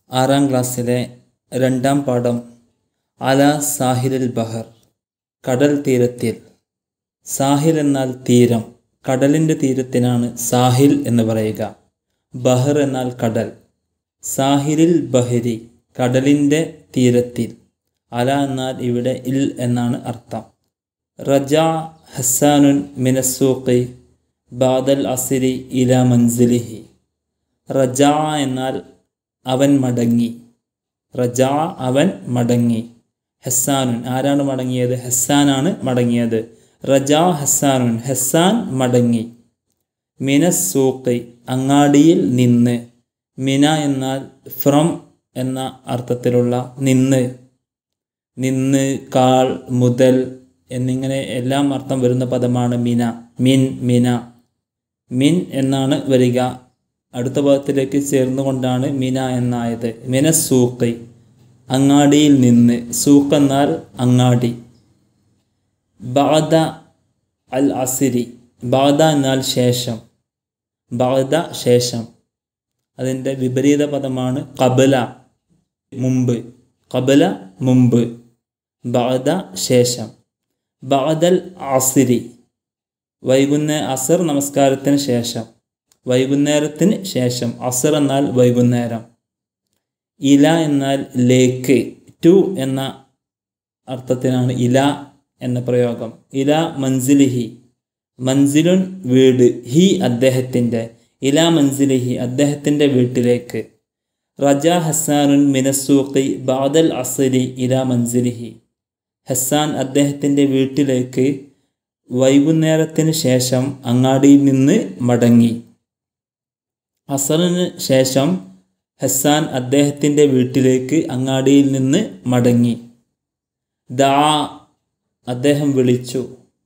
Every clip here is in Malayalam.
ആറാം ക്ലാസ്സിലെ രണ്ടാം പാഠം അല സാഹിലിൽ ബഹർ കടൽ തീരത്തിൽ സാഹിൽ എന്നാൽ തീരം കടലിൻ്റെ തീരത്തിനാണ് സാഹിൽ എന്ന് പറയുക ബഹർ എന്നാൽ കടൽ സാഹിലിൽ ബഹരി കടലിൻ്റെ തീരത്തിൽ അല എന്നാൽ ഇവിടെ ഇൽ എന്നാണ് അർത്ഥം റജ ഹസാനുൻ മിനസൂഖി ബാദൽ അസിരി ഇല മൻസിലിഹി റജ എന്നാൽ അവൻ മടങ്ങി റജ അവൻ മടങ്ങി ഹസാനുൻ ആരാണ് മടങ്ങിയത് ഹസാനാണ് മടങ്ങിയത് റജ ഹസാനുൻ ഹസാൻ മടങ്ങി മിനസൂഖി അങ്ങാടിയിൽ നിന്ന് മിന എന്നാൽ ഫ്രം എന്ന അർത്ഥത്തിലുള്ള നിന്ന് നിന്ന് കാൾ മുതൽ എന്നിങ്ങനെ എല്ലാം അർത്ഥം വരുന്ന പദമാണ് മിന മിൻ മിന മിൻ എന്നാണ് വരിക അടുത്ത പദത്തിലേക്ക് ചേർന്നുകൊണ്ടാണ് മിന എന്നായത് മിന സൂഖി അങ്ങാടിയിൽ നിന്ന് സൂഖ് എന്നാൽ അങ്ങാടി ബാദ അൽ അസിരി ബാദ എന്നാൽ ശേഷം ബാദ ശേഷം അതിൻ്റെ വിപരീത പദമാണ് കബല മുമ്പ് കബല മുമ്പ് ബാദ ശേഷം ബാദൽ അസിരി വൈകുന്നേ അസർ നമസ്കാരത്തിന് ശേഷം വൈകുന്നേരത്തിന് ശേഷം അസർ എന്നാൽ വൈകുന്നേരം ഇല എന്നാൽ ലേക്ക് ടു എന്ന അർത്ഥത്തിനാണ് ഇല എന്ന പ്രയോഗം ഇല മൻസിലിഹി മൻസിലുൻ വീട് ഹി അദ്ദേഹത്തിൻ്റെ ഇല മൻസിലിഹി അദ്ദേഹത്തിൻ്റെ വീട്ടിലേക്ക് റജ ഹസാനുൻ മിനസൂഖി ബാദൽ അസരി ഇല മൻസിലിഹി ഹസാൻ അദ്ദേഹത്തിൻ്റെ വീട്ടിലേക്ക് വൈകുന്നേരത്തിന് ശേഷം അങ്ങാടിയിൽ നിന്ന് മടങ്ങി അസറിന് ശേഷം ഹസാൻ അദ്ദേഹത്തിൻ്റെ വീട്ടിലേക്ക് അങ്ങാടിയിൽ നിന്ന് മടങ്ങി ദാ അദ്ദേഹം വിളിച്ചു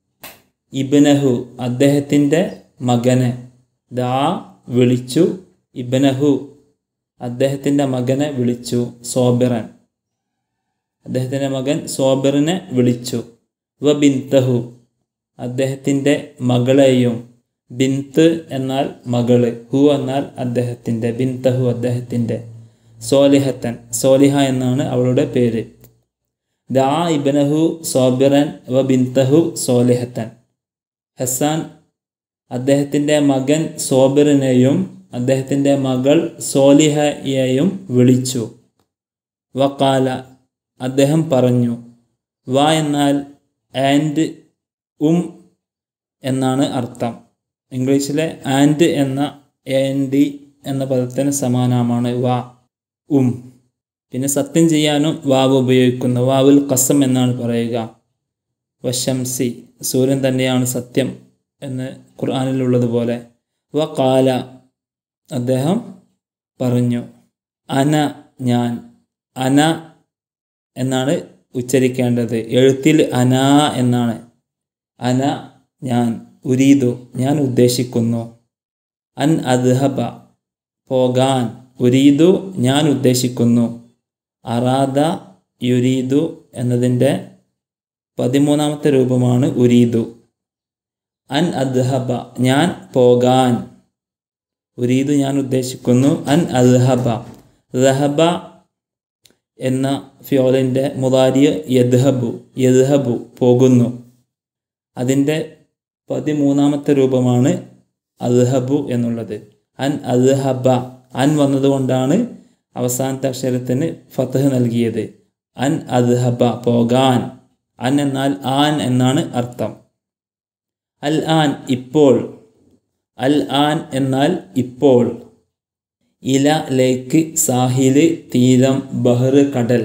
ഇബനഹു അദ്ദേഹത്തിൻ്റെ മകനെ ദാ വിളിച്ചു ഇബനഹു അദ്ദേഹത്തിൻ്റെ മകനെ വിളിച്ചു സോബിറൻ അദ്ദേഹത്തിൻ്റെ മകൻ സോബിറിനെ വിളിച്ചു വ ബിൻതഹു അദ്ദേഹത്തിൻ്റെ മകളെയും ബിന്ത് എന്നാൽ മകള് ഹു എന്നാൽ അദ്ദേഹത്തിൻ്റെ ബിൻതഹു അദ്ദേഹത്തിൻ്റെ സോലിഹത്തൻ സോലിഹ എന്നാണ് അവളുടെ പേര് ദാ ഇബനഹു സോബിറൻ വ ബിൻതഹു സോലിഹത്തൻ ഹസാൻ അദ്ദേഹത്തിൻ്റെ മകൻ സോബിറിനെയും അദ്ദേഹത്തിൻ്റെ മകൾ സോലിഹയെയും വിളിച്ചു വക്കാല അദ്ദേഹം പറഞ്ഞു വ എന്നാൽ ആൻഡ് ഉം എന്നാണ് അർത്ഥം ഇംഗ്ലീഷിലെ ആൻഡ് എന്ന ആൻഡി എന്ന പദത്തിന് സമാനമാണ് വ ഉം പിന്നെ സത്യം ചെയ്യാനും വാവ് ഉപയോഗിക്കുന്നു വാവിൽ കസം എന്നാണ് പറയുക വശംസി സൂര്യൻ തന്നെയാണ് സത്യം എന്ന് ഖുർആാനിലുള്ളതുപോലെ വ കാല അദ്ദേഹം പറഞ്ഞു അന ഞാൻ അന എന്നാണ് ഉച്ചരിക്കേണ്ടത് എഴുത്തിൽ അന എന്നാണ് അന ഞാൻ ഉരീതു ഞാൻ ഉദ്ദേശിക്കുന്നു അൻ അദ്ഹബ പോകാൻ ഉരീതു ഞാൻ ഉദ്ദേശിക്കുന്നു അറാദ യുരീദു എന്നതിൻ്റെ പതിമൂന്നാമത്തെ രൂപമാണ് ഉരീദു അൻ അദ്ഹബ ഞാൻ പോകാൻ ഉരീദു ഞാൻ ഉദ്ദേശിക്കുന്നു അൻ അദ്ഹബ ദഹബ എന്ന ഫ്യോലിൻ്റെ മുതാരിയ യദ്ഹബു യദ്ഹബു പോകുന്നു അതിൻ്റെ പതിമൂന്നാമത്തെ രൂപമാണ് അദ്ഹബു എന്നുള്ളത് അൻ അദ്ഹബ അൻ വന്നതുകൊണ്ടാണ് അവസാനത്തെ അക്ഷരത്തിന് ഫതഹ് നൽകിയത് അൻ അദ്ഹബ പോകാൻ അൻ എന്നാൽ ആൻ എന്നാണ് അർത്ഥം അൽ ആൻ ഇപ്പോൾ അൽ ആൻ എന്നാൽ ഇപ്പോൾ ഇല ലേക്ക് സാഹില് തീരം ബഹർ കടൽ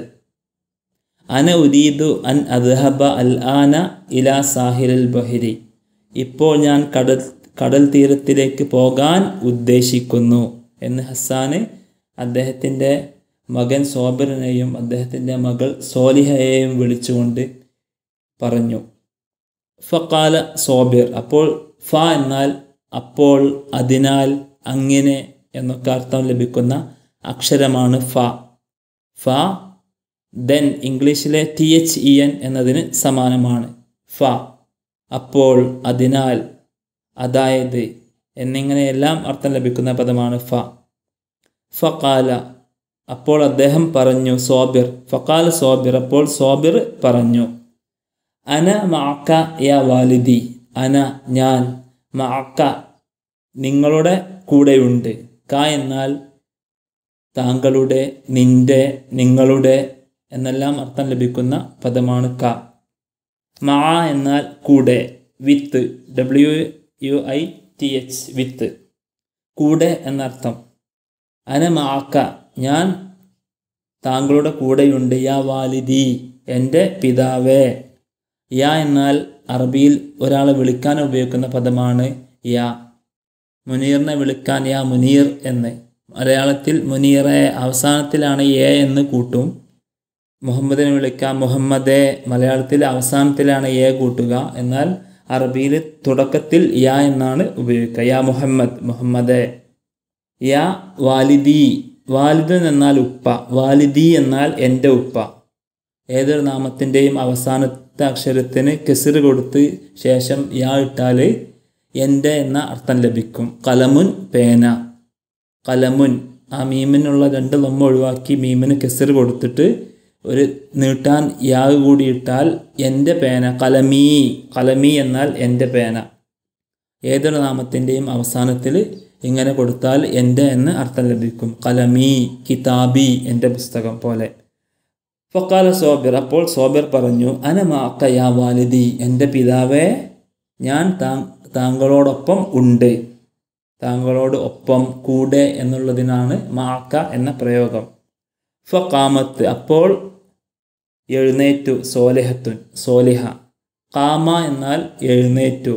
അന ഉരീദു അൻ അദ്ഹബ അൽ ആന ഇല സാഹിൽ ബഹരി ഇപ്പോൾ ഞാൻ കടൽ കടൽ തീരത്തിലേക്ക് പോകാൻ ഉദ്ദേശിക്കുന്നു എന്ന് ഹസാന് അദ്ദേഹത്തിൻ്റെ മകൻ സോബറിനെയും അദ്ദേഹത്തിൻ്റെ മകൾ സോലിഹയെയും വിളിച്ചുകൊണ്ട് പറഞ്ഞു ഫക്കാല സോബിർ അപ്പോൾ ഫ എന്നാൽ അപ്പോൾ അതിനാൽ അങ്ങനെ എന്നൊക്കെ അർത്ഥം ലഭിക്കുന്ന അക്ഷരമാണ് ഫ ഫ ദെൻ ഇംഗ്ലീഷിലെ ടി എച്ച് ഇ എൻ എന്നതിന് സമാനമാണ് ഫ അപ്പോൾ അതിനാൽ അതായത് എന്നിങ്ങനെയെല്ലാം അർത്ഥം ലഭിക്കുന്ന പദമാണ് ഫ ഫ കാല അപ്പോൾ അദ്ദേഹം പറഞ്ഞു സോബിർ ഫക്കാൽ സോബിർ അപ്പോൾ സോബിർ പറഞ്ഞു അന മാക്ക യാ വാലിദി അന ഞാൻ മാക്ക നിങ്ങളുടെ കൂടെയുണ്ട് ക എന്നാൽ താങ്കളുടെ നിന്റെ നിങ്ങളുടെ എന്നെല്ലാം അർത്ഥം ലഭിക്കുന്ന പദമാണ് ക മാ എന്നാൽ കൂടെ with W I T H with കൂടെ എന്നർത്ഥം അന മാക്ക ഞാൻ താങ്കളുടെ കൂടെയുണ്ട് യാ വാലിദി എൻ്റെ പിതാവേ യാ എന്നാൽ അറബിയിൽ ഒരാളെ വിളിക്കാൻ ഉപയോഗിക്കുന്ന പദമാണ് യാ മുനീറിനെ വിളിക്കാൻ യാ മുനീർ എന്ന് മലയാളത്തിൽ മുനീറെ അവസാനത്തിലാണ് എ എന്ന് കൂട്ടും മുഹമ്മദിനെ വിളിക്കാൻ മുഹമ്മദെ മലയാളത്തിൽ അവസാനത്തിലാണ് എ കൂട്ടുക എന്നാൽ അറബിയിൽ തുടക്കത്തിൽ യാ എന്നാണ് ഉപയോഗിക്കുക യാ മുഹമ്മദ് മുഹമ്മദെ യാ വാലിദി വാലിദൻ എന്നാൽ ഉപ്പ വാലിദി എന്നാൽ എൻ്റെ ഉപ്പ ഏതൊരു നാമത്തിൻ്റെയും അവസാനത്തെ അക്ഷരത്തിന് കെസിർ കൊടുത്ത് ശേഷം യാ ഇട്ടാൽ എൻ്റെ എന്ന അർത്ഥം ലഭിക്കും കലമുൻ പേന കലമുൻ ആ മീമിനുള്ള രണ്ട് ലൊമ്മ ഒഴിവാക്കി മീമിന് കെസിർ കൊടുത്തിട്ട് ഒരു നീട്ടാൻ യാ കൂടി ഇട്ടാൽ എൻ്റെ പേന കലമീ കലമീ എന്നാൽ എൻ്റെ പേന ഏതൊരു നാമത്തിൻ്റെയും അവസാനത്തിൽ ഇങ്ങനെ കൊടുത്താൽ എൻ്റെ എന്ന് അർത്ഥം ലഭിക്കും കലമീ കിതാബി എൻ്റെ പുസ്തകം പോലെ ഫക്കാല സോബിർ അപ്പോൾ സോബിർ പറഞ്ഞു അനമാക്ക യാ വാലിദി എൻ്റെ പിതാവേ ഞാൻ താ താങ്കളോടൊപ്പം ഉണ്ട് താങ്കളോട് ഒപ്പം കൂടെ എന്നുള്ളതിനാണ് മാക്ക എന്ന പ്രയോഗം ഫക്കാമത്ത് അപ്പോൾ എഴുന്നേറ്റു സോലിഹത്തുൻ സോലിഹ കാമ എന്നാൽ എഴുന്നേറ്റു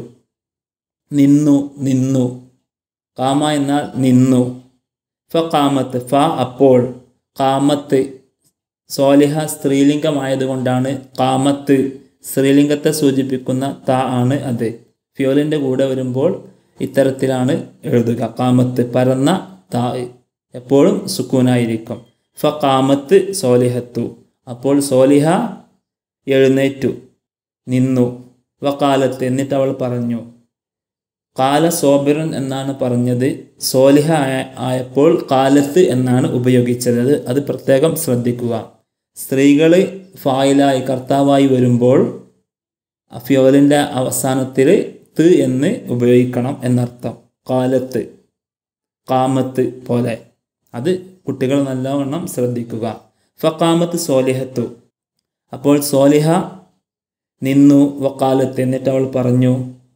നിന്നു നിന്നു കാമ എന്നാൽ നിന്നു ഫ കാമത്ത് ഫ അപ്പോൾ കാമത്ത് സോലിഹ സ്ത്രീലിംഗമായതുകൊണ്ടാണ് കാമത്ത് സ്ത്രീലിംഗത്തെ സൂചിപ്പിക്കുന്ന ത ആണ് അത് ഫ്യോലിൻ്റെ കൂടെ വരുമ്പോൾ ഇത്തരത്തിലാണ് എഴുതുക കാമത്ത് പരന്ന താ എപ്പോഴും സുക്കൂനായിരിക്കും ഫ കാമത്ത് സോലിഹത്തു അപ്പോൾ സോലിഹ എഴുന്നേറ്റു നിന്നു വക്കാലത്ത് എന്നിട്ട് അവൾ പറഞ്ഞു കാല സോബിറൻ എന്നാണ് പറഞ്ഞത് സോലിഹ ആയ- ആയപ്പോൾ കാലത്ത് എന്നാണ് ഉപയോഗിച്ചത് അത് അത് പ്രത്യേകം ശ്രദ്ധിക്കുക സ്ത്രീകൾ ഫായിലായി കർത്താവായി വരുമ്പോൾ അഫ്യോലിൻ്റെ അവസാനത്തിൽ ത് എന്ന് ഉപയോഗിക്കണം എന്നർത്ഥം കാലത്ത് കാമത്ത് പോലെ അത് കുട്ടികൾ നല്ലവണ്ണം ശ്രദ്ധിക്കുക ഫക്കാമത്ത് സോലിഹത്തു അപ്പോൾ സോലിഹ നിന്നു വക്കാലത്ത് എന്നിട്ട് അവൾ പറഞ്ഞു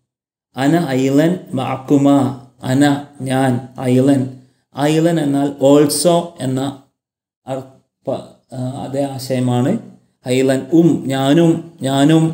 അന ഐലൻ മാക്കുമ അന ഞാൻ ഐലൻ ഐലൻ എന്നാൽ ഓൾസോ എന്ന അർ- പ- ആ, അതേ ആശയമാണ് ഐലൻ ഉം ഞാനും ഞാനും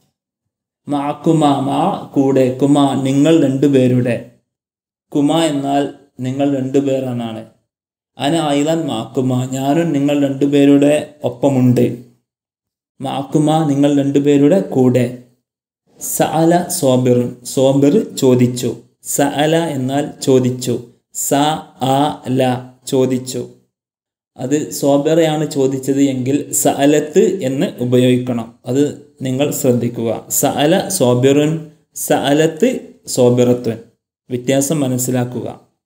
മാക്കുമ മാ കൂടെ കുമ നിങ്ങൾ രണ്ടുപേരുടെ കുമ എന്നാൽ നിങ്ങൾ രണ്ടുപേർ എന്നാണ് അന ഐലൻ മാക്കുമ ഞാനും നിങ്ങൾ രണ്ടുപേരുടെ ഒപ്പമുണ്ട് മാക്കുമ നിങ്ങൾ രണ്ടുപേരുടെ കൂടെ സഅല സോബിറുൻ സോബിർ ചോദിച്ചു സഅല എന്നാൽ ചോദിച്ചു സ ആ ല ചോദിച്ചു അത് സോബിറയാണ് ചോദിച്ചത് എങ്കിൽ സഅലത്ത് എന്ന് ഉപയോഗിക്കണം അത് നിങ്ങൾ ശ്രദ്ധിക്കുക സഅല സോബിറുൻ സഅലത്ത് സോബിറത്തുൻ വ്യത്യാസം മനസ്സിലാക്കുക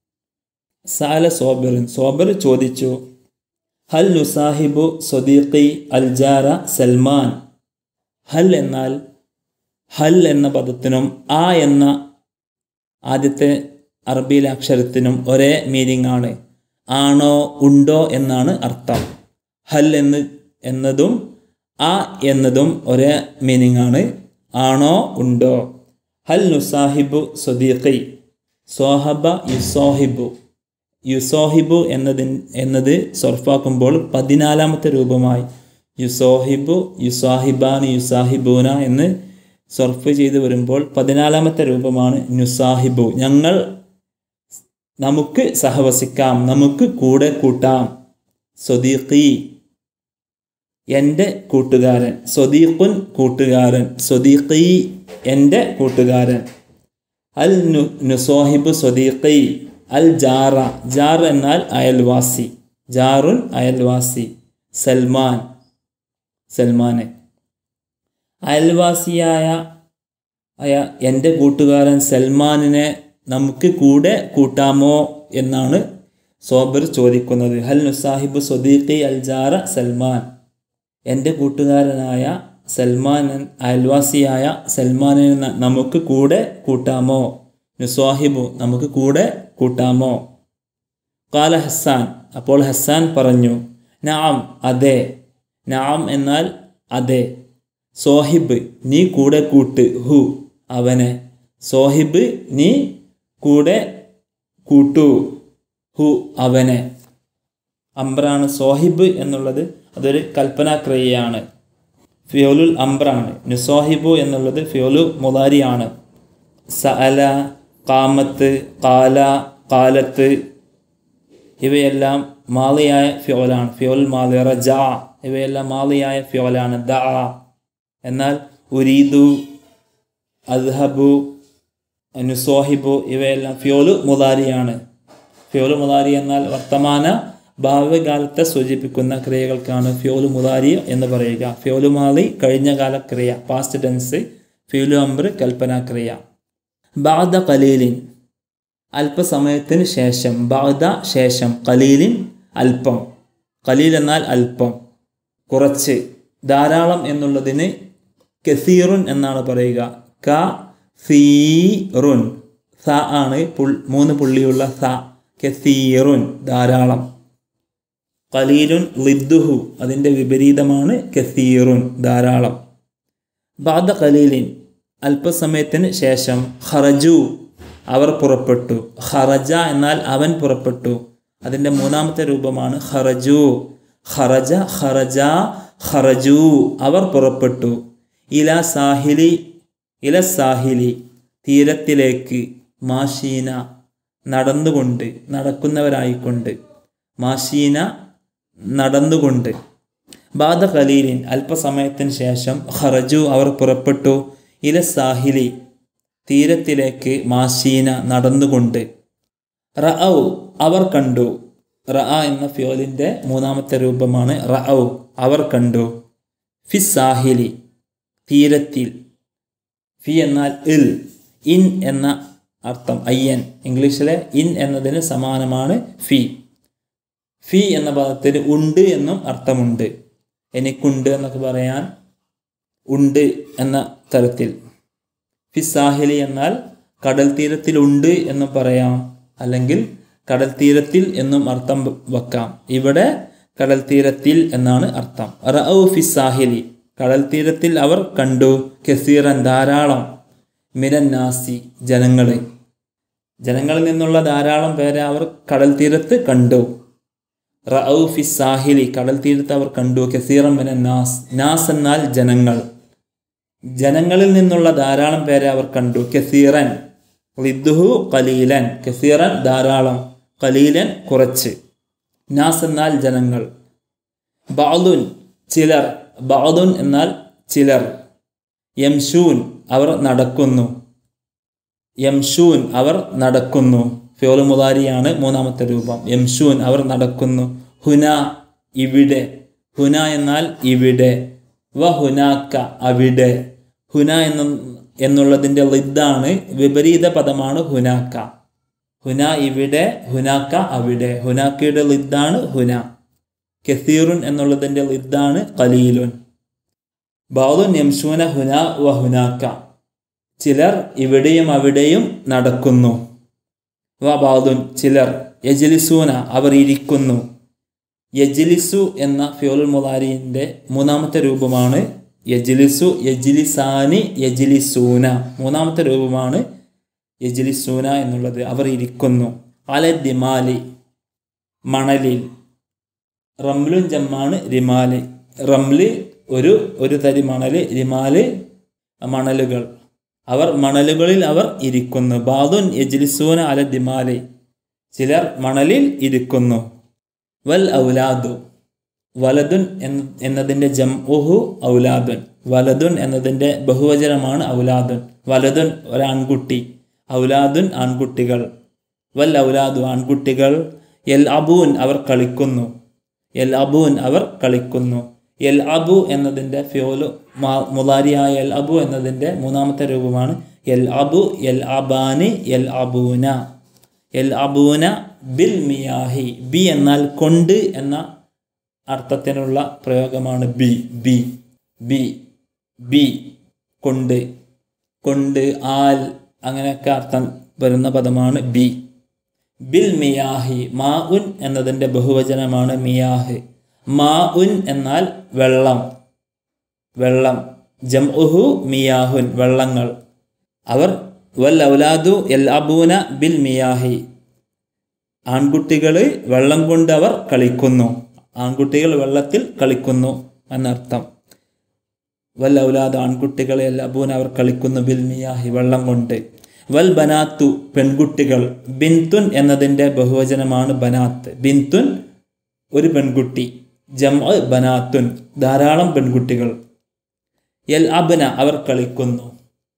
സഅല സോബിറുൻ സോബിർ ചോദിച്ചു ഹൽ നുസാഹിബു സ്വദീഖി അൽജാറ സൽമാൻ ഹൽ എന്നാൽ ഹൽ എന്ന പദത്തിനും ആ എന്ന ആദ്യത്തെ അറബിയിലെ അക്ഷരത്തിനും ഒരേ മീനിങ് ആണ് ആണോ ഉണ്ടോ എന്നാണ് അർത്ഥം ഹൽ എന്ന് എന്നതും ആ എന്നതും ഒരേ മീനിങ് ആണ് ആണോ ഉണ്ടോ ഹൽ നുസാഹിബു സ്വദീഖി സോഹബ യുസോഹിബു യുസോഹിബു എന്നതിൻ എന്നത് സർഫാക്കുമ്പോൾ പതിനാലാമത്തെ രൂപമായി യുസോഹിബു യുസാഹിബാൻ യുസാഹിബൂന എന്ന് സർഫ് ചെയ്ത് വരുമ്പോൾ പതിനാലാമത്തെ രൂപമാണ് നുസാഹിബു ഞങ്ങൾ നമുക്ക് സഹവസിക്കാം നമുക്ക് കൂടെ കൂട്ടാം സ്വദീഖി എൻ്റെ കൂട്ടുകാരൻ സ്വദീഖുൻ കൂട്ടുകാരൻ സ്വദീഖി എൻ്റെ കൂട്ടുകാരൻ അൽ നു നുസോഹിബ് സ്വദീഖി അൽ ജാറ ജാർ എന്നാൽ അയൽവാസി ജാറുൻ അയൽവാസി സൽമാൻ സൽമാനെ അയൽവാസിയായ ആയ എൻ്റെ കൂട്ടുകാരൻ സൽമാനിനെ നമുക്ക് കൂടെ കൂട്ടാമോ എന്നാണ് സോബർ ചോദിക്കുന്നത് ഹൽ നുസാഹിബ് സ്വദീഖി അൽജാറ സൽമാൻ എൻ്റെ കൂട്ടുകാരനായ സൽമാൻ എൻ- അയൽവാസിയായ സൽമാനെ ന- നമുക്ക് കൂടെ കൂട്ടാമോ നുസ്വാഹിബു നമുക്ക് കൂടെ കൂട്ടാമോ കാല ഹസ്സാൻ അപ്പോൾ ഹസ്സാൻ പറഞ്ഞു നാം അതെ നാം എന്നാൽ അതെ സോഹിബ് നീ കൂടെ കൂട്ട് ഹു അവനെ സോഹിബ് നീ കൂടെ കൂട്ടു ഹു അവനെ അംബ്രാണ് സോഹിബ് എന്നുള്ളത് അതൊരു കൽപ്പനാക്രിയയാണ് ഫിയോലുൽ അംബ്രാണ് നുസോഹിബു എന്നുള്ളത് ഫിയോലു മുതാരിയാണ് സഅല കാമത്ത് കാല കാലത്ത് ഇവയെല്ലാം മാളിയായ ഫിയോലാണ് ഫിയോൽ മാലി റജ ഇവയെല്ലാം മാളിയായ ഫിയോലാണ് ദ എന്നാൽ ഉരീദു അദ്ഹബു നുസോഹിബു ഇവയെല്ലാം ഫിയോലു മുതാരിയാണ് ഫിയോലു മുതാരി എന്നാൽ വർത്തമാന ഭാവകാലത്തെ സൂചിപ്പിക്കുന്ന ക്രിയകൾക്കാണ് ഫിയോലു മുതാരി എന്ന് പറയുക ഫിയോലു മാലി കഴിഞ്ഞ കാല ക്രിയ പാസ്റ്റ് ടെൻസ് ഫിയോലു അംബ്ര കൽപ്പനാക്രിയ ബാദ കലീലിൻ അല്പസമയത്തിന് ശേഷം ബാദ ശേഷം കലീലിൻ അല്പം കലീൽ എന്നാൽ അല്പം കുറച്ച് ധാരാളം എന്നുള്ളതിന് കസീറുൻ എന്നാണ് പറയുക ക സീറുൻ സ ആണ് പുൾ മൂന്ന് പുള്ളിയുള്ള സ കസീറുൻ ധാരാളം കലീലുൻ ലിദ്ദുഹു അതിൻ്റെ വിപരീതമാണ് കസീറുൻ ധാരാളം ബാദ കലീലിൻ അല്പസമയത്തിന് ശേഷം ഖറജു അവർ പുറപ്പെട്ടു ഖറജ എന്നാൽ അവൻ പുറപ്പെട്ടു അതിൻ്റെ മൂന്നാമത്തെ രൂപമാണ് ഖറജു ഖറജ ഖറജ ഖറജു അവർ പുറപ്പെട്ടു ഇല സാഹിലി ഇല സാഹിലി തീരത്തിലേക്ക് മാഷീന നടന്നുകൊണ്ട് നടക്കുന്നവരായിക്കൊണ്ട് മാഷീന നടന്നുകൊണ്ട് ബാദ ഖലീലിൻ അല്പസമയത്തിന് ശേഷം ഖറജു അവർ പുറപ്പെട്ടു ഇല സാഹിലി തീരത്തിലേക്ക് മാഷീന നടന്നുകൊണ്ട് റഔ അവർ കണ്ടു റഅ എന്ന ഫ്യോലിൻ്റെ മൂന്നാമത്തെ രൂപമാണ് റഔ അവർ കണ്ടു ഫി സാഹിലി തീരത്തിൽ ഫി എന്നാൽ ഇൽ ഇൻ എന്ന അർത്ഥം അയ്യൻ ഇംഗ്ലീഷിലെ ഇൻ എന്നതിന് സമാനമാണ് ഫി ഫി എന്ന പദത്തിന് ഉണ്ട് എന്നും അർത്ഥമുണ്ട് എനിക്കുണ്ട് എന്നൊക്കെ പറയാൻ ഉണ്ട് എന്ന തരത്തിൽ ഫി സാഹിലി എന്നാൽ കടൽ തീരത്തിലുണ്ട് എന്നും പറയാം അല്ലെങ്കിൽ കടൽ തീരത്തിൽ എന്നും അർത്ഥം വെക്കാം ഇവിടെ കടൽ തീരത്തിൽ എന്നാണ് അർത്ഥം റഔ ഫി സാഹിലി കടൽ തീരത്തിൽ അവർ കണ്ടു കസീറൻ ധാരാളം മിരൻ നാസി ജനങ്ങളെ ജനങ്ങളിൽ നിന്നുള്ള ധാരാളം പേരെ അവർ കടൽ തീരത്ത് കണ്ടു റഔ ഫി സാഹിലി കടൽ തീരത്ത് അവർ കണ്ടു കസീറൻ മിനൻ നാസ് നാസ് എന്നാൽ ജനങ്ങൾ ജനങ്ങളിൽ നിന്നുള്ള ധാരാളം പേരെ അവർ കണ്ടു കസീറൻ ലിദ്ദുഹു കലീലൻ കസീറൻ ധാരാളം കലീലൻ കുറച്ച് നാസ് എന്നാൽ ജനങ്ങൾ ബാദുൻ ചിലർ ബാദുൻ എന്നാൽ ചിലർ യംഷൂൻ അവർ നടക്കുന്നു യംഷൂൻ അവർ നടക്കുന്നു ഫിയോല് മുതാരിയാണ് മൂന്നാമത്തെ രൂപം യംഷൂൻ അവർ നടക്കുന്നു ഹുന ഇവിടെ ഹുന എന്നാൽ ഇവിടെ വ ഹുനാക്ക അവിടെ ഹുന എന്ന എന്നുള്ളതിൻ്റെ ലിദ്ദാണ് വിപരീത പദമാണ് ഹുനാക്ക ഹുന ഇവിടെ ഹുനാക്ക അവിടെ ഹുനാക്കയുടെ ലിദ്ദാണ് ഹുന കസീറുൻ എന്നുള്ളതിൻ്റെ ലിദ്ദാണ് കലീലുൻ ബാദുൻ യംഷൂന ഹുന വ ഹുനാക്ക ചിലർ ഇവിടെയും അവിടെയും നടക്കുന്നു വ ബാദുൻ ചിലർ യജലിസൂന അവർ ഇരിക്കുന്നു യജ്ലിസു എന്ന ഫിയോലുൽ മുലാരിൻ്റെ മൂന്നാമത്തെ രൂപമാണ് യജ്ലിസു യജ്ലിസാനി യജ്ലിസൂന മൂന്നാമത്തെ രൂപമാണ് യജ്ലിസൂന എന്നുള്ളത് അവർ ഇരിക്കുന്നു അല ദിമാലി മണലിൽ റംലുൻ ജമ്മാണ് റിമാല് റംല് ഒരു ഒരു തരി മണല് റിമാല് മണലുകൾ അവർ മണലുകളിൽ അവർ ഇരിക്കുന്നു ബാദുൻ യജ്ലിസൂന അല ദിമാലി ചിലർ മണലിൽ ഇരിക്കുന്നു വൽ ഔലാദു വലതുൻ എന്ന എന്നതിൻ്റെ ജം ഉഹു ഔലാദുൻ വലതുൻ എന്നതിൻ്റെ ബഹുവചനമാണ് ഔലാദുൻ വലതുൻ ഒരാൺകുട്ടി ഔലാദുൻ ആൺകുട്ടികൾ വൽ ഔലാദു ആൺകുട്ടികൾ എൽ അബൂൻ അവർ കളിക്കുന്നു എൽ അബൂൻ അവർ കളിക്കുന്നു എൽ അബു എന്നതിൻ്റെ ഫ്യോലു മുലാരിയായ എൽ അബു എന്നതിൻ്റെ മൂന്നാമത്തെ രൂപമാണ് എൽ അബു എൽ അബാനി എൽ അബൂന എൽ അബൂന ബിൽ മിയാഹി ബി എന്നാൽ കൊണ്ട് എന്ന അർത്ഥത്തിനുള്ള പ്രയോഗമാണ് ബി ബി ബി ബി കൊണ്ട് കൊണ്ട് ആൽ അങ്ങനെയൊക്കെ അർത്ഥം വരുന്ന പദമാണ് ബി ബിൽ മിയാഹി മാ ഉൻ എന്നതിൻ്റെ ബഹുവചനമാണ് മിയാഹ് മാ ഉൻ എന്നാൽ വെള്ളം വെള്ളം ജം ഉഹു മിയാഹുൻ വെള്ളങ്ങൾ അവർ വൽ ഔലാദു എൽ അബൂന ബിൽ മിയാഹി ആൺകുട്ടികൾ വെള്ളം കൊണ്ട് അവർ കളിക്കുന്നു ആൺകുട്ടികൾ വെള്ളത്തിൽ കളിക്കുന്നു എന്നർത്ഥം വൽ ഔലാദ് ആൺകുട്ടികളെ എൽ അബൂന അവർ കളിക്കുന്നു ബിൽ മിയാഹി വെള്ളം കൊണ്ട് വൽ ബനാത്തു പെൺകുട്ടികൾ ബിൻതുൻ എന്നതിൻ്റെ ബഹുവചനമാണ് ബനാത്ത് ബിൻതുൻ ഒരു പെൺകുട്ടി ജം ബനാത്തുൻ ധാരാളം പെൺകുട്ടികൾ എൽ അബ്ന അവർ കളിക്കുന്നു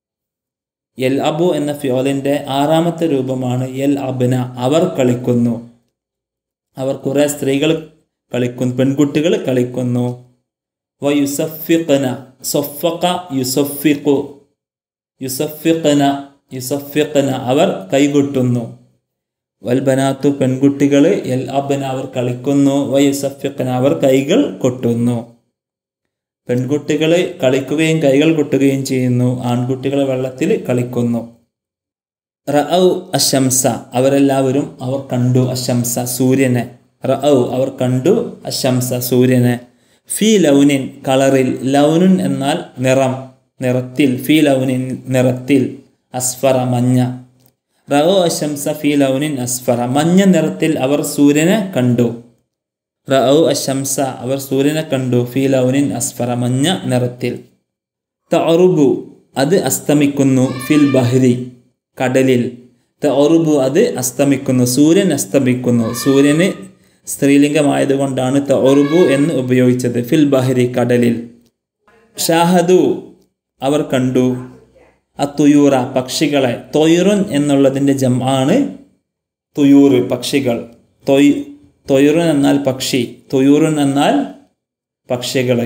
എൽ അബു എന്ന ഫ്യോലിൻ്റെ ആറാമത്തെ രൂപമാണ് എൽ അബ്ന അവർ കളിക്കുന്നു അവർ കുറേ സ്ത്രീകൾ കളിക്കുന്നു പെൺകുട്ടികൾ കളിക്കുന്നു വ യുസഫിഖന സൊഫക്ക യുസഫിഖു യുസഫിഖന യുസഫിഖന അവർ കൈകൊട്ടുന്നു വൽബനാത്തു പെൺകുട്ടികൾ എൽ അബ്ന അവർ കളിക്കുന്നു വ യുസഫിഖന അവർ കൈകൾ കൊട്ടുന്നു പെൺകുട്ടികൾ കളിക്കുകയും കൈകൾ കൊട്ടുകയും ചെയ്യുന്നു ആൺകുട്ടികൾ വെള്ളത്തിൽ കളിക്കുന്നു റഔ അശംസ അവരെല്ലാവരും അവർ കണ്ടു അശംസ സൂര്യനെ റഔ അവർ കണ്ടു അശംസ സൂര്യനെ ഫി ലൗനിൻ കളറിൽ ലൗനുൻ എന്നാൽ നിറം നിറത്തിൽ ഫി ലൗനിൻ നിറത്തിൽ അസ്ഫറ മഞ്ഞ റഔ അശംസ ഫി ലൗനിൻ അസ്ഫറ മഞ്ഞ നിറത്തിൽ അവർ സൂര്യനെ കണ്ടു റഔ അശംസ അവർ സൂര്യനെ കണ്ടു ഫി ലൗനിൻ അസ്ഫറ മഞ്ഞ നിറത്തിൽ തറുബു അത് അസ്തമിക്കുന്നു ഫിൽ ബഹ്രി കടലിൽ തറുബു അത് അസ്തമിക്കുന്നു സൂര്യൻ അസ്തമിക്കുന്നു സൂര്യന് സ്ത്രീലിംഗമായതുകൊണ്ടാണ് തറുബു എന്ന് ഉപയോഗിച്ചത് ഫിൽ ബഹ്രി കടലിൽ ഷാഹദു അവർ കണ്ടു അത്തുയൂറ പക്ഷികളെ തൊയ്റുൻ എന്നുള്ളതിൻ്റെ ജം ആണ് തുയൂറ് പക്ഷികൾ തൊയ് തൊയ്റുൻ എന്നാൽ പക്ഷി തൊയ്യൂറുൻ എന്നാൽ പക്ഷികൾ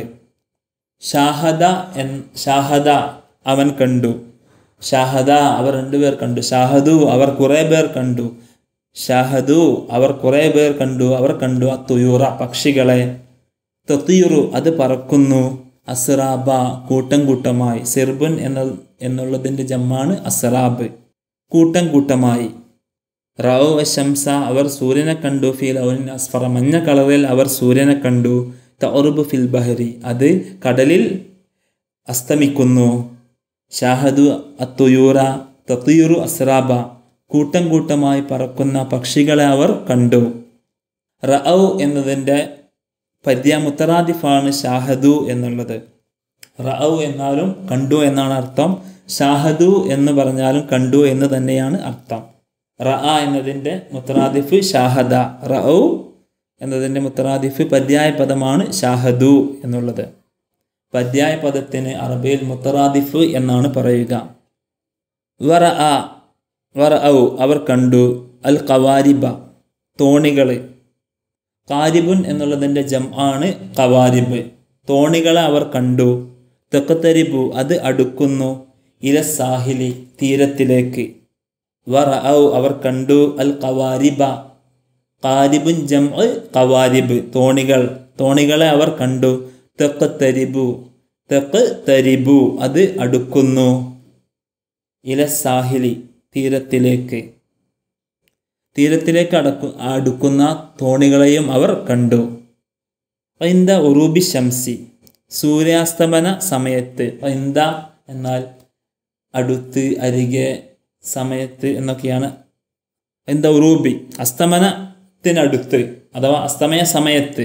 ഷാഹദ എൻ ഷാഹദ അവൻ കണ്ടു ഷാഹദ അവർ രണ്ടുപേർ കണ്ടു ഷാഹദു അവർ കുറേ പേർ കണ്ടു ഷാഹദു അവർ കുറേ പേർ കണ്ടു അവർ കണ്ടു ആ തുയൂറ പക്ഷികളെ തത്തീറു അത് പറക്കുന്നു അസ്റാബ കൂട്ടം കൂട്ടമായി സിർബുൻ എന്ന എന്നുള്ളതിൻ്റെ ജമ്മാണ് അസ്റാബ് കൂട്ടം കൂട്ടമായി റൗ ശംസ അവർ സൂര്യനെ കണ്ടു ഫിൽ ഔനിൻ അസ്ഫറ മഞ്ഞ കളറിൽ അവർ സൂര്യനെ കണ്ടു തറുബ് ഫിൽ ബഹരി അത് കടലിൽ അസ്തമിക്കുന്നു ഷാഹദു അത്തുയൂറ തത്തുയൂറു അസ്രാബ കൂട്ടം കൂട്ടമായി പറക്കുന്ന പക്ഷികളെ അവർ കണ്ടു റഔ എന്നതിൻ്റെ പര്യാമുത്തറാദിഫാണ് ഷാഹദു എന്നുള്ളത് റഔ എന്നാലും കണ്ടു എന്നാണ് അർത്ഥം ഷാഹദു എന്ന് പറഞ്ഞാലും കണ്ടു എന്ന് തന്നെയാണ് അർത്ഥം റഅ എന്നതിൻ്റെ മുത്തറാദിഫ് ഷാഹദ റഔ എന്നതിൻ്റെ മുത്തറാദിഫ് പര്യായ പദമാണ് ഷാഹദു എന്നുള്ളത് പര്യായ പദത്തിന് അറബിയിൽ മുത്തറാദിഫ് എന്നാണ് പറയുക വറ ആ വറ ഔ അവർ കണ്ടു അൽ കവാരിബ തോണികൾ കാരിബുൻ എന്നുള്ളതിൻ്റെ ജം ആണ് കവാരിബ് തോണികളെ അവർ കണ്ടു തെക്കത്തരിബു അത് അടുക്കുന്നു ഇല സാഹിലി തീരത്തിലേക്ക് വറ ഔ അവർ കണ്ടു അൽ കവാരിബ കാരിബുൻ ജം കവാരിബ് തോണികൾ തോണികളെ അവർ കണ്ടു തെക്ക് തരിബു തെക്ക് തരിബു അത് അടുക്കുന്നു ഇല സാഹിലി തീരത്തിലേക്ക് തീരത്തിലേക്ക് അടക്കു അടുക്കുന്ന തോണികളെയും അവർ കണ്ടു പൈന്ത ഉറൂബി ശംസി സൂര്യാസ്തമന സമയത്ത് പൈന്ത എന്നാൽ അടുത്ത് അരികെ സമയത്ത് എന്നൊക്കെയാണ് എന്താ ഉറൂബി അസ്തമനത്തിനടുത്ത് അഥവാ അസ്തമയ സമയത്ത്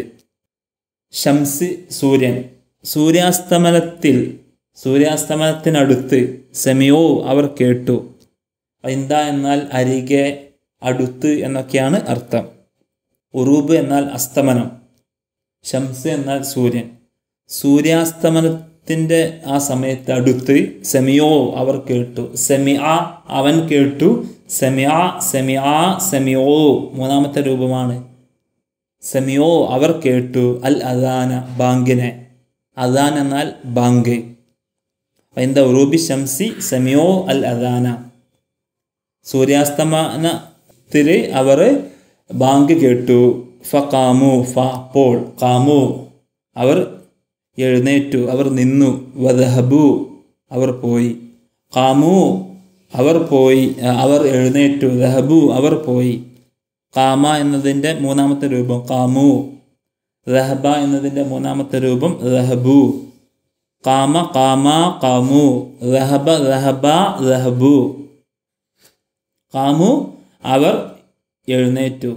ഷംസ് സൂര്യൻ സൂര്യാസ്തമനത്തിൽ സൂര്യാസ്തമനത്തിനടുത്ത് സെമിയോ അവർ കേട്ടു എന്താ എന്നാൽ അരികെ അടുത്ത് എന്നൊക്കെയാണ് അർത്ഥം ഉറൂബ് എന്നാൽ അസ്തമനം ഷംസ് എന്നാൽ സൂര്യൻ സൂര്യാസ്തമനത്തിൻ്റെ ആ സമയത്ത് അടുത്ത് സെമിയോ അവർ കേട്ടു സെമിയ അവൻ കേട്ടു സെമിയ സെമിയ സെമിയോ മൂന്നാമത്തെ രൂപമാണ് സെമിയോ അവർ കേട്ടു അൽ അദാന ബാങ്കിനെ അദാൻ എന്നാൽ ബാങ്ക് എന്താ ഉറൂബി ഷംസി സെമിയോ അൽ അദാന സൂര്യാസ്തമനത്തിൽ അവർ ബാങ്ക് കേട്ടു ഫ കാമു ഫ അപ്പോൾ കാമു അവർ എഴുന്നേറ്റു അവർ നിന്നു വദഹബു അവർ പോയി കാമു അവർ പോയി അവർ എഴുന്നേറ്റു ദഹബു അവർ പോയി കാമ എന്നതിൻ്റെ മൂന്നാമത്തെ രൂപം കാമു ദഹബ എന്നതിൻ്റെ മൂന്നാമത്തെ രൂപം ദഹബു കാമ കാമ കാമു ദഹബ ദഹബ ദഹബു കാമു അവർ എഴുന്നേറ്റു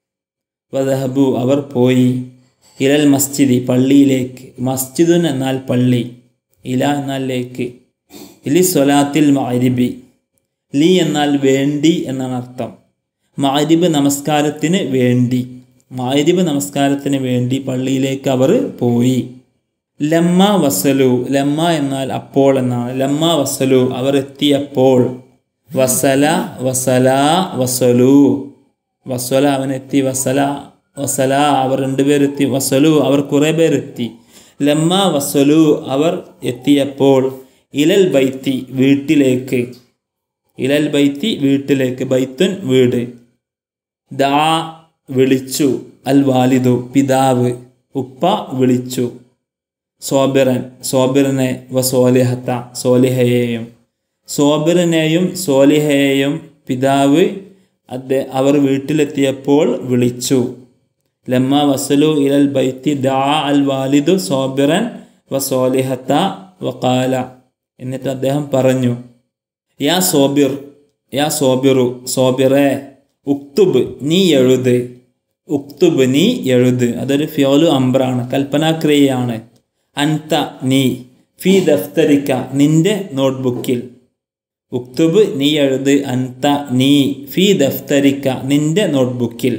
വദഹബു അവർ പോയി ഇലൽ മസ്ജിദി പള്ളിയിലേക്ക് മസ്ജിദുൻ എന്നാൽ പള്ളി ഇല എന്നാൽ ലേക്ക് ഇലി സ്വലാത്തിൽ മഅരിബി ലി എന്നാൽ വേണ്ടി എന്നാണ് അർത്ഥം മഅരിബ് നമസ്കാരത്തിന് വേണ്ടി മഅരിബ് നമസ്കാരത്തിന് വേണ്ടി പള്ളിയിലേക്ക് അവർ പോയി ലമ്മ വസലു ലമ്മ എന്നാൽ അപ്പോൾ എന്നാണ് ലമ്മ വസലു അവർ എത്തിയപ്പോൾ വസല വസല വസലു വസല അവൻ എത്തി വസല വസല അവർ രണ്ടുപേരെത്തി വസലു അവർ കുറേ പേരെത്തി ലമ്മ വസലു അവർ എത്തിയപ്പോൾ ഇലൽ ബൈത്തി വീട്ടിലേക്ക് ഇലൽ ബൈത്തി വീട്ടിലേക്ക് ബൈത്തുൻ വീട് ദാ വിളിച്ചു അൽ വാലിദു പിതാവ് ഉപ്പ വിളിച്ചു സോബിറൻ സോബിറിനെ വ സോലിഹത്ത സോലിഹയെയും സോബിറിനെയും സോലിഹയെയും പിതാവ് അദ്ദേ അവർ വീട്ടിലെത്തിയപ്പോൾ വിളിച്ചു ലമ്മ വസലു ഇലൽ ബൈത്തി ദാ അൽ വാലിദു സോബിറൻ വ സോലിഹത്ത വക്കാല എന്നിട്ട് അദ്ദേഹം പറഞ്ഞു യാ സോബിർ യാ സോബിറു സോബിറെ ഉക്തുബ് നീ എഴുത് ഉക്തുബ് നീ എഴുത് അതൊരു ഫ്യോലു അംബ്രാണ് കൽപ്പനാക്രിയയാണ് അൻത നീ ഫി ദഫ്തരിക്ക നിന്റെ നോട്ട്ബുക്കിൽ ഉക്തുബ് നീ എഴുത് അൻത നീ ഫി ദഫ്തരിക്ക നിന്റെ നോട്ട്ബുക്കിൽ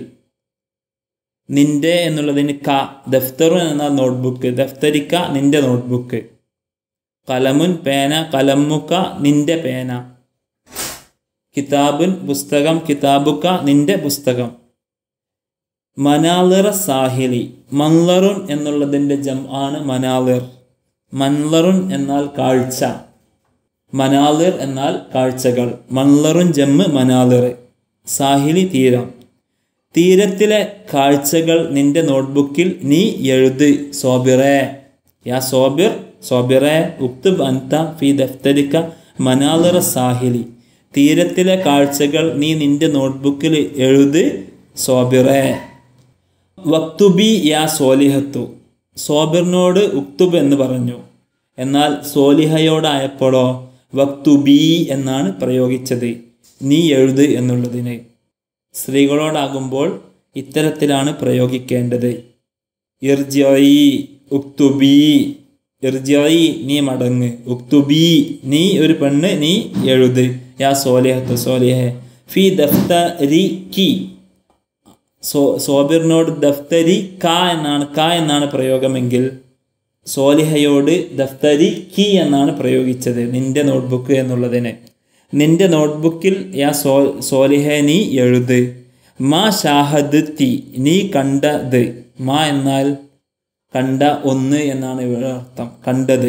നിന്റെ എന്നുള്ളതിന് ക ദഫ്തറു എന്ന നോട്ട്ബുക്ക് ദഫ്തരിക്ക നിന്റെ നോട്ട്ബുക്ക് കലമുൻ പേന കലമുക്ക നിന്റെ പേന കിതാബുൻ പുസ്തകം കിതാബുക്ക നിന്റെ പുസ്തകം മനാലിറ സാഹിലി മൻലറുൻ എന്നുള്ളതിൻ്റെ ജം ആണ് മനാലിർ മൻലറുൻ എന്നാൽ കാഴ്ച മനാലിർ എന്നാൽ കാഴ്ചകൾ മൻലറുൻ ജമ്മ് മനാലിർ സാഹിലി തീരം തീരത്തിലെ കാഴ്ചകൾ നിന്റെ നോട്ട്ബുക്കിൽ നീ എഴുത് സോബിറേ യാ സോബിർ സോബിറെ ഉക്തുബ് അൻത ഫി ദഫ്തരിക്ക മനാലിറ സാഹിലി തീരത്തിലെ കാഴ്ചകൾ നീ നിന്റെ നോട്ട്ബുക്കിൽ എഴുത് സോബിറെ വക്തുബി യാ സോലിഹത്തു സോബിറിനോട് ഉക്തുബ് എന്ന് പറഞ്ഞു എന്നാൽ സോലിഹയോടായപ്പോഴോ വക്തുബി എന്നാണ് പ്രയോഗിച്ചത് നീ എഴുത് എന്നുള്ളതിന് സ്ത്രീകളോടാകുമ്പോൾ ഇത്തരത്തിലാണ് പ്രയോഗിക്കേണ്ടത് ഇർജയി ഉക്തുബി ഇർജയി നീ മടങ്ങ് ഉക്തുബി നീ ഒരു പെണ്ണ് നീ എഴുത് യാ സോലിഹത്ത് സോലിഹെ ഫി ദഫ്തരി കി സോ സോബിറിനോട് ദഫ്തരി ക എന്നാണ് ക എന്നാണ് പ്രയോഗമെങ്കിൽ സോലിഹയോട് ദഫ്തരി കി എന്നാണ് പ്രയോഗിച്ചത് നിന്റെ നോട്ട്ബുക്ക് എന്നുള്ളതിന് നിന്റെ നോട്ട്ബുക്കിൽ യാ സോ സോലിഹ നീ എഴുത് മാ ഷാഹദ് തി നീ കണ്ടത് മാ എന്നാൽ കണ്ട ഒന്ന് എന്നാണ് ഇവിടെ അർത്ഥം കണ്ടത്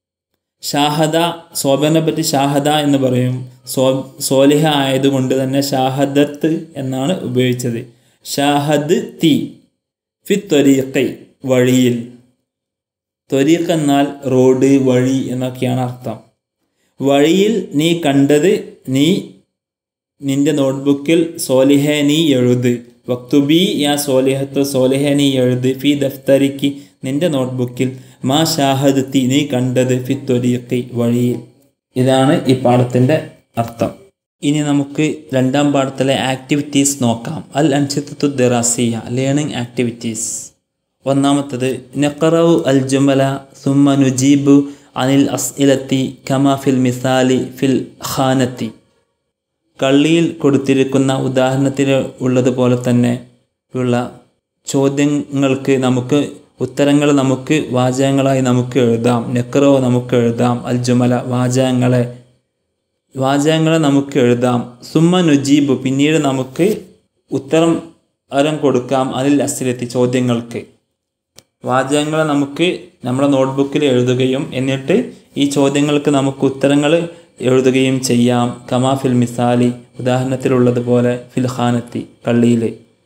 ഷാഹദ സോബനെ പറ്റി ഷാഹദ എന്ന് പറയും സോ സോലിഹ ആയതുകൊണ്ട് തന്നെ ഷാഹദത്ത് എന്നാണ് ഉപയോഗിച്ചത് ഷാഹദ് തി ഫി ത്വരീഖൈ വഴിയിൽ ത്വരീഖ് എന്നാൽ റോഡ് വഴി എന്നൊക്കെയാണ് അർത്ഥം വഴിയിൽ നീ കണ്ടത് നീ നിന്റെ നോട്ട്ബുക്കിൽ സോലിഹ നീ എഴുത് വക്തുബി യാ സോലിഹത്ത് സോലിഹ നീ എഴുത് ഫി ദഫ്തരിക്ക് നിന്റെ നോട്ട്ബുക്കിൽ മാ ഷാഹദത്തി നീ കണ്ടത് ഫി ത്വരീഖി വഴിയിൽ ഇതാണ് ഈ പാഠത്തിൻ്റെ അർത്ഥം ഇനി നമുക്ക് രണ്ടാം പാഠത്തിലെ ആക്ടിവിറ്റീസ് നോക്കാം അൽ അൻഷിത്തു ദിറാസിയ ലേണിംഗ് ആക്ടിവിറ്റീസ് ഒന്നാമത്തത് നഖറു അൽ ജുമല സുമ്മ നുജീബു അനിൽ അസ്ഇലത്തി കമ ഫിൽ മിസാലി ഫിൽ ഖാനത്തി കള്ളിയിൽ കൊടുത്തിരിക്കുന്ന ഉദാഹരണത്തിൽ ഉള്ളതുപോലെ തന്നെ ഉള്ള ചോദ്യങ്ങൾക്ക് നമുക്ക് ഉത്തരങ്ങൾ നമുക്ക് വാചകങ്ങളായി നമുക്ക് എഴുതാം നെക്റോ നമുക്ക് എഴുതാം അൽജുമല വാചകങ്ങളെ വാചകങ്ങളെ നമുക്ക് എഴുതാം സുമ്മ നുജീബ് പിന്നീട് നമുക്ക് ഉത്തരം അരം കൊടുക്കാം അതിൽ അസിലെത്തി ചോദ്യങ്ങൾക്ക് വാചകങ്ങളെ നമുക്ക് നമ്മുടെ നോട്ട്ബുക്കിൽ എഴുതുകയും എന്നിട്ട് ഈ ചോദ്യങ്ങൾക്ക് നമുക്ക് ഉത്തരങ്ങൾ എഴുതുകയും ചെയ്യാം കമാ ഫിൽ മിസാലി ഉദാഹരണത്തിലുള്ളതുപോലെ ഫിൽ ഖാനത്തി കള്ളിയിൽ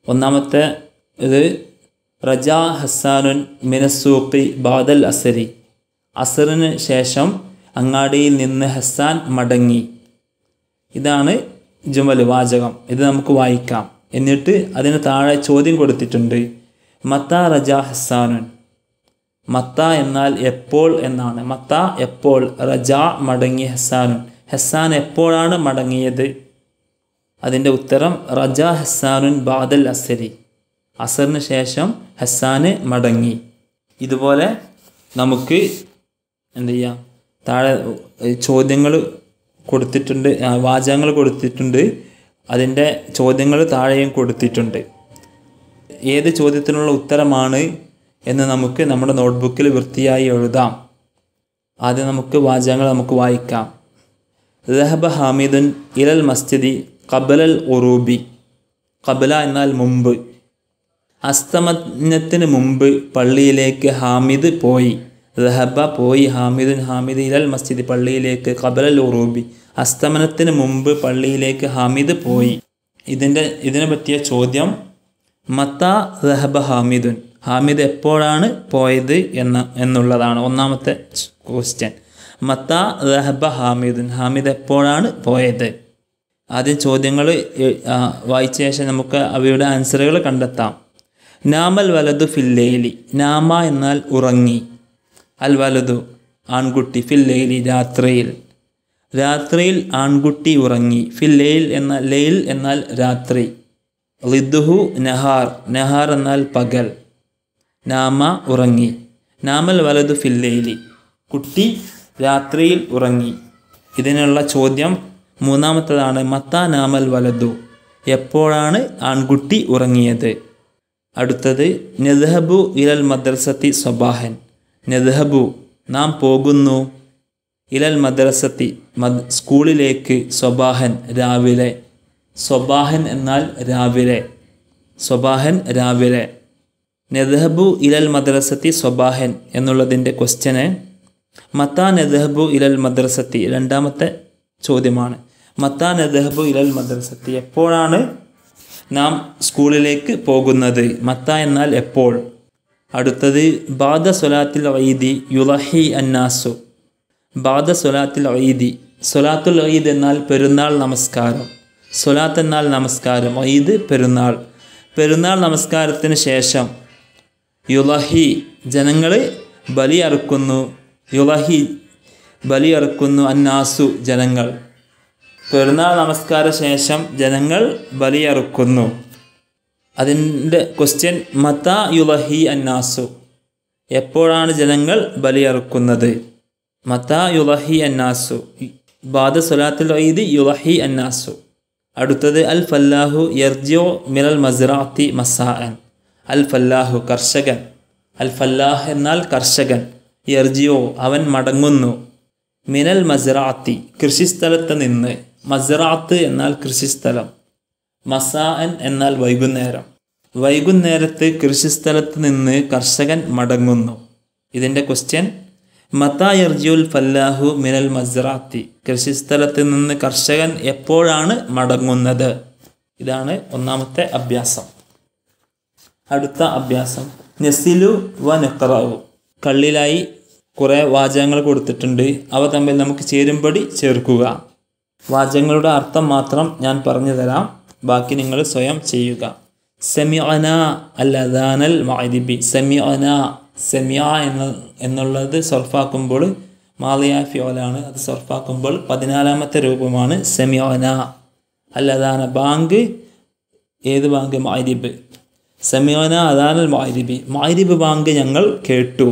ഒന്നാമത്തെ ഇത് റജാ ഹസാനുൻ മിനസൂഖി ബാദൽ അസരി അസറിന് ശേഷം അങ്ങാടിയിൽ നിന്ന് ഹസാൻ മടങ്ങി ഇതാണ് ജുമൽ വാചകം ഇത് നമുക്ക് വായിക്കാം എന്നിട്ട് അതിന് താഴെ ചോദ്യം കൊടുത്തിട്ടുണ്ട് മത്ത റജ ഹസാനുൻ മത്ത എന്നാൽ എപ്പോൾ എന്നാണ് മത്ത എപ്പോൾ റജ മടങ്ങി ഹസാനുൻ ഹസാൻ എപ്പോഴാണ് മടങ്ങിയത് അതിൻ്റെ ഉത്തരം റജ ഹസാനുൻ ബാദൽ അസരി അസറിന് ശേഷം ഹസാന് മടങ്ങി ഇതുപോലെ നമുക്ക് എന്ത് ചെയ്യാം താഴെ ചോദ്യങ്ങൾ കൊടുത്തിട്ടുണ്ട് ആ, വാചകങ്ങൾ കൊടുത്തിട്ടുണ്ട് അതിൻ്റെ ചോദ്യങ്ങൾ താഴെയും കൊടുത്തിട്ടുണ്ട് ഏത് ചോദ്യത്തിനുള്ള ഉത്തരമാണ് എന്ന് നമുക്ക് നമ്മുടെ നോട്ട്ബുക്കിൽ വൃത്തിയായി എഴുതാം ആദ്യം നമുക്ക് വാചകങ്ങൾ നമുക്ക് വായിക്കാം ദഹബ ഹാമിദുൻ ഇലൽ മസ്ജിദി കബലൽ ഉറൂബി കബല എന്നാൽ മുമ്പ് അസ്തമനത്തിന് മുമ്പ് പള്ളിയിലേക്ക് ഹാമിദ് പോയി ദഹബ പോയി ഹാമിദുൻ ഹാമിദ് ഇലൽ മസ്ജിദ് പള്ളിയിലേക്ക് കബലൽ ഉറൂബി അസ്തമനത്തിന് മുമ്പ് പള്ളിയിലേക്ക് ഹാമിദ് പോയി ഇതിൻ്റെ ഇതിനെ പറ്റിയ ചോദ്യം മത്ത ദഹബ ഹാമിദുൻ ഹാമിദ് എപ്പോഴാണ് പോയത് എന്ന എന്നുള്ളതാണ് ഒന്നാമത്തെ ക്വസ്റ്റ്യൻ മത്ത ദഹബ ഹാമിദുൻ ഹാമിദ് എപ്പോഴാണ് പോയത് ആദ്യം ചോദ്യങ്ങൾ വായിച്ച ശേഷം നമുക്ക് അവയുടെ ആൻസറുകൾ കണ്ടെത്താം നാമൽ വലതു ഫില്ലേലി നാമ എന്നാൽ ഉറങ്ങി അൽ വലതു ആൺകുട്ടി ഫില്ലേലി രാത്രിയിൽ രാത്രിയിൽ ആൺകുട്ടി ഉറങ്ങി ഫില്ലേൽ എന്ന ലെയിൽ എന്നാൽ രാത്രി ലിദുഹു നഹാർ നഹാർ എന്നാൽ പകൽ നാമ ഉറങ്ങി നാമൽ വലതു ഫില്ലേലി കുട്ടി രാത്രിയിൽ ഉറങ്ങി ഇതിനുള്ള ചോദ്യം മൂന്നാമത്തതാണ് മത്ത നാമൽ വലതു എപ്പോഴാണ് ആൺകുട്ടി ഉറങ്ങിയത് അടുത്തത് നെദ്ഹബു ഇലൽ മദ്രസത്തി സ്വബാഹൻ നെദ്ഹബു നാം പോകുന്നു ഇലൽ മദ്രസത്തി മദ് സ്കൂളിലേക്ക് സ്വബാഹൻ രാവിലെ സ്വബാഹൻ എന്നാൽ രാവിലെ സ്വബാഹൻ രാവിലെ നെദ്ഹബു ഇലൽ മദ്രസത്തി സ്വബാഹൻ എന്നുള്ളതിൻ്റെ ക്വസ്റ്റ്യന് മത്താ നെദ്ഹബു ഇലൽ മദ്രസത്തി രണ്ടാമത്തെ ചോദ്യമാണ് മത്താ നെദ്ഹബു ഇലൽ മദ്രസത്തി എപ്പോഴാണ് നാം സ്കൂളിലേക്ക് പോകുന്നത് മത്ത എന്നാൽ എപ്പോൾ അടുത്തത് ബാദ സൊലാത്തിൽ ഐദി യുലഹി അന്നാസു ബാദ സൊലാത്തിൽ ഐദി സൊലാത്തുൽ ഈദ് എന്നാൽ പെരുന്നാൾ നമസ്കാരം സൊലാത്ത് എന്നാൽ നമസ്കാരം ഈദ് പെരുന്നാൾ പെരുന്നാൾ നമസ്കാരത്തിന് ശേഷം യുലഹി ജനങ്ങൾ ബലി അറുക്കുന്നു യുലഹി ബലി അറുക്കുന്നു അന്നാസു ജനങ്ങൾ പെരുന്നാൾ നമസ്കാര ശേഷം ജനങ്ങൾ ബലിയറുക്കുന്നു അതിൻ്റെ ക്വസ്റ്റ്യൻ മത യുലഹി അന്നാസു എപ്പോഴാണ് ജനങ്ങൾ ബലിയറുക്കുന്നത് മത യുലഹി അന്നാസു ബാദ സൊലാത്തുൽ ഈദ് യുലഹി അന്നാസു അടുത്തത് അൽ ഫല്ലാഹു യർജിയോ മിനൽ മസ്റാത്തി മസാഅൻ അൽ ഫല്ലാഹു കർഷകൻ അൽ ഫല്ലാഹ് എന്നാൽ കർഷകൻ യർജിയോ അവൻ മടങ്ങുന്നു മിനൽ മസ്റാത്തി കൃഷിസ്ഥലത്ത് നിന്ന് മസ്റാത്ത് എന്നാൽ കൃഷിസ്ഥലം മസാഅൻ എന്നാൽ വൈകുന്നേരം വൈകുന്നേരത്ത് കൃഷിസ്ഥലത്ത് നിന്ന് കർഷകൻ മടങ്ങുന്നു ഇതിൻ്റെ ക്വസ്റ്റ്യൻ മത്താ യർജുൽ ഫല്ലാഹു മിനൽ മസ്റാത്തി കൃഷിസ്ഥലത്ത് നിന്ന് കർഷകൻ എപ്പോഴാണ് മടങ്ങുന്നത് ഇതാണ് ഒന്നാമത്തെ അഭ്യാസം അടുത്ത അഭ്യാസം നെസിലു വ നെക്കറാവു കള്ളിലായി കുറേ വാചകങ്ങൾ കൊടുത്തിട്ടുണ്ട് അവ തമ്മിൽ നമുക്ക് ചേരുംപടി ചേർക്കുക വാചകങ്ങളുടെ അർത്ഥം മാത്രം ഞാൻ പറഞ്ഞു തരാം ബാക്കി നിങ്ങൾ സ്വയം ചെയ്യുക സെമിഅന അൽ അദാനൽ മഅരിബി സെമിഅന സെമിയ എന്ന എന്നുള്ളത് സർഫാക്കുമ്പോൾ മാലിയ ഫിയോലാണ് അത് സർഫാക്കുമ്പോൾ പതിനാലാമത്തെ രൂപമാണ് സെമിഅന അൽ അദാന ബാങ്ക് ഏത് ബാങ്ക് മഅരിബ് സെമിയോന അദാനൽ മഅരിബി മഅരിബ് ബാങ്ക് ഞങ്ങൾ കേട്ടു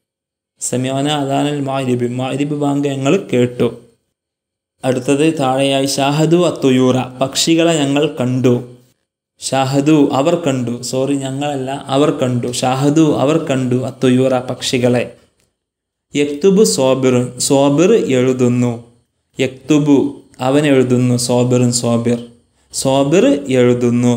സെമിയോന അദാനൽ മഅരിബി മഅരിബ് ബാങ്ക് ഞങ്ങൾ കേട്ടു അടുത്തത് താഴെയായി ഷാഹദു അത്തുയൂറ പക്ഷികളെ ഞങ്ങൾ കണ്ടു ഷാഹദു അവർ കണ്ടു സോറി ഞങ്ങളല്ല അവർ കണ്ടു ഷാഹദു അവർ കണ്ടു അത്തുയൂറ പക്ഷികളെ യക്തുബു സോബിറുൻ സോബിർ എഴുതുന്നു യക്തുബു അവൻ എഴുതുന്നു സോബിറുൻ സോബിർ സോബിർ എഴുതുന്നു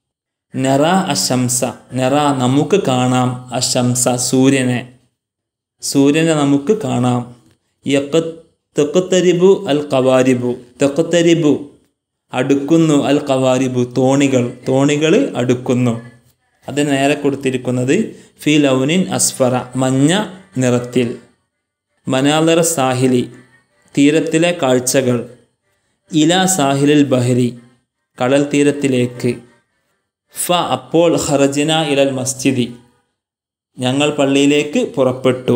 നെറ അശംസ നെറ നമുക്ക് കാണാം അശംസ സൂര്യനെ സൂര്യനെ നമുക്ക് കാണാം യക്ക തെക്കുത്തരിബു അൽ കവാരിബു തെക്കുത്തരിബു അടുക്കുന്നു അൽ ഖവാരിബു തോണികൾ തോണികൾ അടുക്കുന്നു അതിന് നേരെ കൊടുത്തിരിക്കുന്നത് ഫി ലൗനിൻ അസ്ഫറ മഞ്ഞ നിറത്തിൽ മനാലറ സാഹിലി തീരത്തിലെ കാഴ്ചകൾ ഇല സാഹിലിൽ ബഹരി കടൽ തീരത്തിലേക്ക് ഫ അപ്പോൾ ഖറജിന ഇലൽ മസ്ജിദി ഞങ്ങൾ പള്ളിയിലേക്ക് പുറപ്പെട്ടു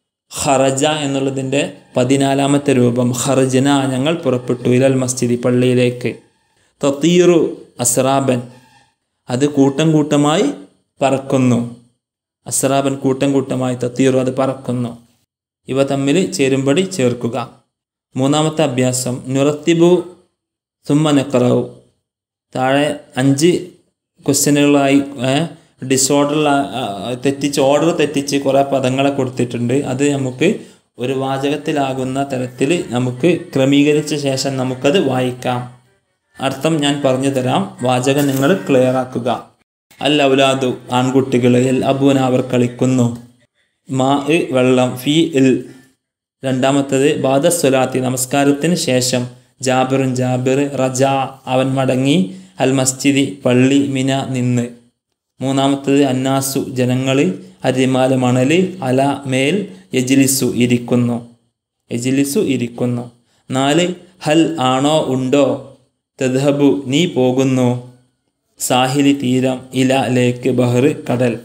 ഖറജ എന്നുള്ളതിൻ്റെ പതിനാലാമത്തെ രൂപം ഖറജന ഞങ്ങൾ പുറപ്പെട്ടു ഇലൽ മസ്ജിദി പള്ളിയിലേക്ക് തത്തീറു അസ്രാബൻ അത് കൂട്ടം കൂട്ടമായി പറക്കുന്നു അസ്രാബൻ കൂട്ടം കൂട്ടമായി തത്തീറു അത് പറക്കുന്നു ഇവ തമ്മിൽ ചേരുംപടി ചേർക്കുക മൂന്നാമത്തെ അഭ്യാസം നുറത്തിബു സുമ്മ നക്കറവു താഴെ അഞ്ച് ക്വസ്റ്റ്യനുകളായി ഡിസോർഡർ തെറ്റിച്ച് ഓർഡർ തെറ്റിച്ച് കുറേ പദങ്ങളെ കൊടുത്തിട്ടുണ്ട് അത് നമുക്ക് ഒരു വാചകത്തിലാകുന്ന തരത്തിൽ നമുക്ക് ക്രമീകരിച്ച ശേഷം നമുക്കത് വായിക്കാം അർത്ഥം ഞാൻ പറഞ്ഞു തരാം വാചകം നിങ്ങൾ ക്ലിയർ ആക്കുക അൽ ഔലാദു ആൺകുട്ടികൾ എൽ അബൂന അവർ കളിക്കുന്നു മാ ഇ വെള്ളം ഫി ഇൽ രണ്ടാമത്തത് ബാദസ്വലാത്തി നമസ്കാരത്തിന് ശേഷം ജാബിറുൻ ജാബിർ റജ അവൻ മടങ്ങി അൽ മസ്ജിദി പള്ളി മിന നിന്ന് മൂന്നാമത്തത് അന്നാസു ജനങ്ങളിൽ അരിമാല് മണല് അല മേൽ യജിലിസു ഇരിക്കുന്നു യജിലിസു ഇരിക്കുന്നു നാല് ഹൽ ആണോ ഉണ്ടോ തദ്ഹബു നീ പോകുന്നു സാഹിലി തീരം ഇല ലേക്ക് ബഹ്റ് കടൽ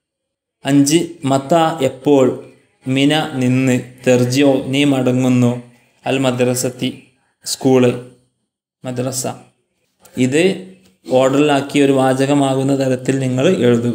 അഞ്ച് മത്ത എപ്പോൾ മിന നിന്ന് തെർജിയോ നീ മടങ്ങുന്നു അൽ മദ്രസത്തി സ്കൂള് മദ്രസ ഇത് ഓർഡറിലാക്കി ഒരു വാചകമാകുന്ന തരത്തിൽ നിങ്ങൾ എഴുതുക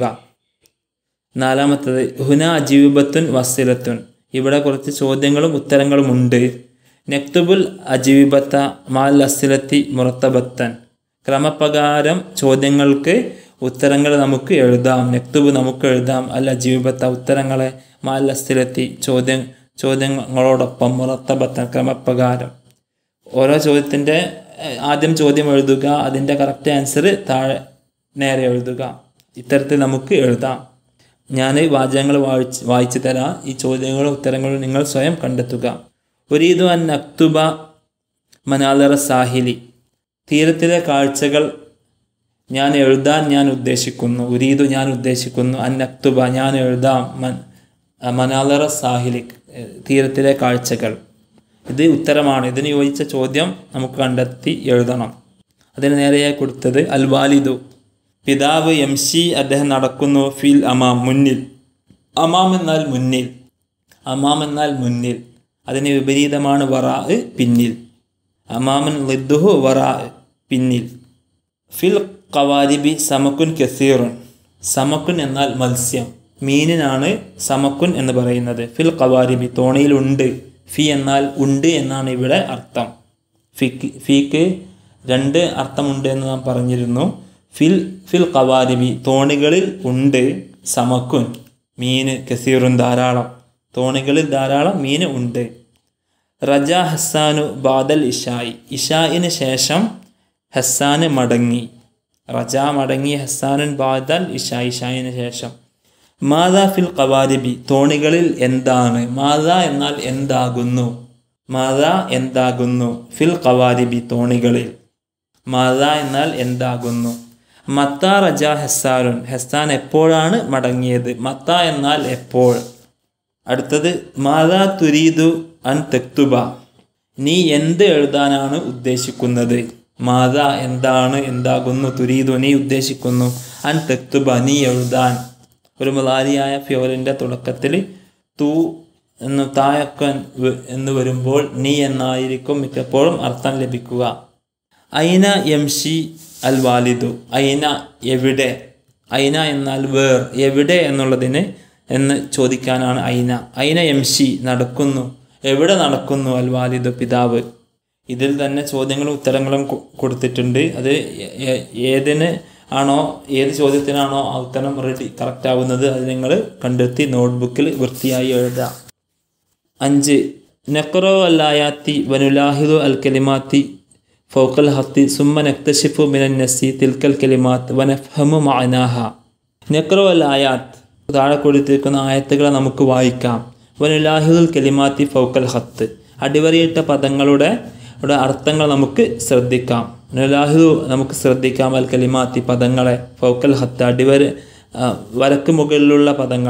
നാലാമത്തത് ഹുന അജീബത്തുൻ വസിലത്തുൻ ഇവിടെ കുറച്ച് ചോദ്യങ്ങളും ഉത്തരങ്ങളും ഉണ്ട് നെക്തുബുൽ അജീബത്ത മാൽ അസിലത്തി മുറത്തബത്തൻ ക്രമപ്രകാരം ചോദ്യങ്ങൾക്ക് ഉത്തരങ്ങൾ നമുക്ക് എഴുതാം നെക്തുബ് നമുക്ക് എഴുതാം അൽ അജീബത്ത ഉത്തരങ്ങളെ മാൽ അസിലത്തി ചോദ്യം ചോദ്യങ്ങളോടൊപ്പം മുറത്തബത്തൻ ക്രമപ്രകാരം ഓരോ ചോദ്യത്തിൻ്റെ ഏഹ്, ആദ്യം ചോദ്യം എഴുതുക അതിൻ്റെ കറക്റ്റ് ആൻസർ താഴെ നേരെ എഴുതുക ഇത്തരത്തിൽ നമുക്ക് എഴുതാം ഞാൻ വാചകങ്ങൾ വായിച്ച് വായിച്ചു തരാം ഈ ചോദ്യങ്ങളും ഉത്തരങ്ങളും നിങ്ങൾ സ്വയം കണ്ടെത്തുക ഒരീതു അൻ അക്തുബ മനാലറ സാഹിലി തീരത്തിലെ കാഴ്ചകൾ ഞാൻ എഴുതാൻ ഞാൻ ഉദ്ദേശിക്കുന്നു ഉരീതു ഞാൻ ഉദ്ദേശിക്കുന്നു അൻ അക്തുബ ഞാൻ എഴുതാം മൻ മനാലറ സാഹിലി ഏഹ്, തീരത്തിലെ കാഴ്ചകൾ ഇത് ഉത്തരമാണ് ഇതിന് യോജിച്ച ചോദ്യം നമുക്ക് കണ്ടെത്തി എഴുതണം അതിന് നേരെയായി കൊടുത്തത് അൽ വാലിദു പിതാവ് എംഷി അദ്ദേഹം നടക്കുന്നു ഫിൽ അമാം മുന്നിൽ അമാം എന്നാൽ മുന്നിൽ അമാം എന്നാൽ മുന്നിൽ അതിന് വിപരീതമാണ് വറാ പിന്നിൽ അമാമൻ ലിദ്ദുഹു വറാ പിന്നിൽ ഫിൽ കവാരിബി സമക്കുൻ കസീറുൻ സമക്കുൻ എന്നാൽ മത്സ്യം മീനിനാണ് സമക്കുൻ എന്ന് പറയുന്നത് ഫിൽ കവാരിബി തോണിയിലുണ്ട് ഫി എന്നാൽ ഉണ്ട് എന്നാണ് ഇവിടെ അർത്ഥം ഫിക്ക് ഫീക്ക് രണ്ട് അർത്ഥമുണ്ട് എന്ന് നാം പറഞ്ഞിരുന്നു ഫിൽ ഫിൽ കവാരിബി തോണികളിൽ ഉണ്ട് സമക്കുൻ മീന് കസീറുൻ ധാരാളം തോണികളിൽ ധാരാളം മീന് ഉണ്ട് റജ ഹസ്സാനു ബാദൽ ഇഷായി ഇഷായിന് ശേഷം ഹസ്സാന് മടങ്ങി റജ മടങ്ങി ഹസ്സാനുൻ ബാദൽ ഇഷാ ഇഷായിന് ശേഷം മാതാ ഫിൽ കവാരിബി തോണികളിൽ എന്താണ് മാതാ എന്നാൽ എന്താകുന്നു മാതാ എന്താകുന്നു ഫിൽ കവാരിബി തോണികളിൽ മാതാ എന്നാൽ എന്താകുന്നു മത്ത റജ ഹെസ്സാറുൻ ഹെസ്സാൻ എപ്പോഴാണ് മടങ്ങിയത് മത്ത എന്നാൽ എപ്പോൾ അടുത്തത് മാതാ തുരീദു അൻ തെക്തുബ നീ എന്ത് എഴുതാനാണ് ഉദ്ദേശിക്കുന്നത് മാതാ എന്താണ് എന്താകുന്നു തുരീദു നീ ഉദ്ദേശിക്കുന്നു അൻ തെക്തുബ നീ എഴുതാൻ ഒരു മുലാരിയായ ഫ്യോലിൻ്റെ തുടക്കത്തിൽ തൂ എന്ന് തായൊക്കെ എന്ന് വരുമ്പോൾ നീ എന്നായിരിക്കും മിക്കപ്പോഴും അർത്ഥം ലഭിക്കുക ഐന യംഷി അൽ വാലിദു ഐന എവിടെ ഐന എന്നാൽ വേർ എവിടെ എന്നുള്ളതിന് എന്ന് ചോദിക്കാനാണ് ഐന ഐന യംഷി നടക്കുന്നു എവിടെ നടക്കുന്നു അൽ വാലിദു പിതാവ് ഇതിൽ തന്നെ ചോദ്യങ്ങളും ഉത്തരങ്ങളും കൊ- കൊടുത്തിട്ടുണ്ട് അത് ഏ- ഏ- ഏതിന് ആണോ ഏത് ചോദ്യത്തിനാണോ ആ ഉത്തരം റെഡി കറക്റ്റ് ആവുന്നത് അത് നിങ്ങൾ കണ്ടെത്തി നോട്ട്ബുക്കിൽ വൃത്തിയായി എഴുതുക അഞ്ച് നക്റോ അല്ലായാത്തി വനുലാഹിദു അൽ കലിമാത്തി ഫൗക്കൽ ഹത്തി സുമ്മ നക്തഷിഫു മിനൻ നസി തിൽക്കൽ കലിമാത്ത് വനഫഹമു മാനാഹ നക്റോ അൽ ആയാത്ത് താഴെ കൊടുത്തിരിക്കുന്ന ആയത്തുകളെ നമുക്ക് വായിക്കാം വനുലാഹിദുൽ കലിമാത്തി ഫൗക്കൽ ഹത്ത് അടിവരയിട്ട പദങ്ങളുടെ യുടെ അർത്ഥങ്ങൾ നമുക്ക് ശ്രദ്ധിക്കാം നുലാഹു നമുക്ക് ശ്രദ്ധിക്കാം അൽ കലിമാത്തി പദങ്ങളെ ഫൗക്കൽ ഹത്ത് അടിവര ആ, വരക്ക് മുകളിലുള്ള പദങ്ങൾ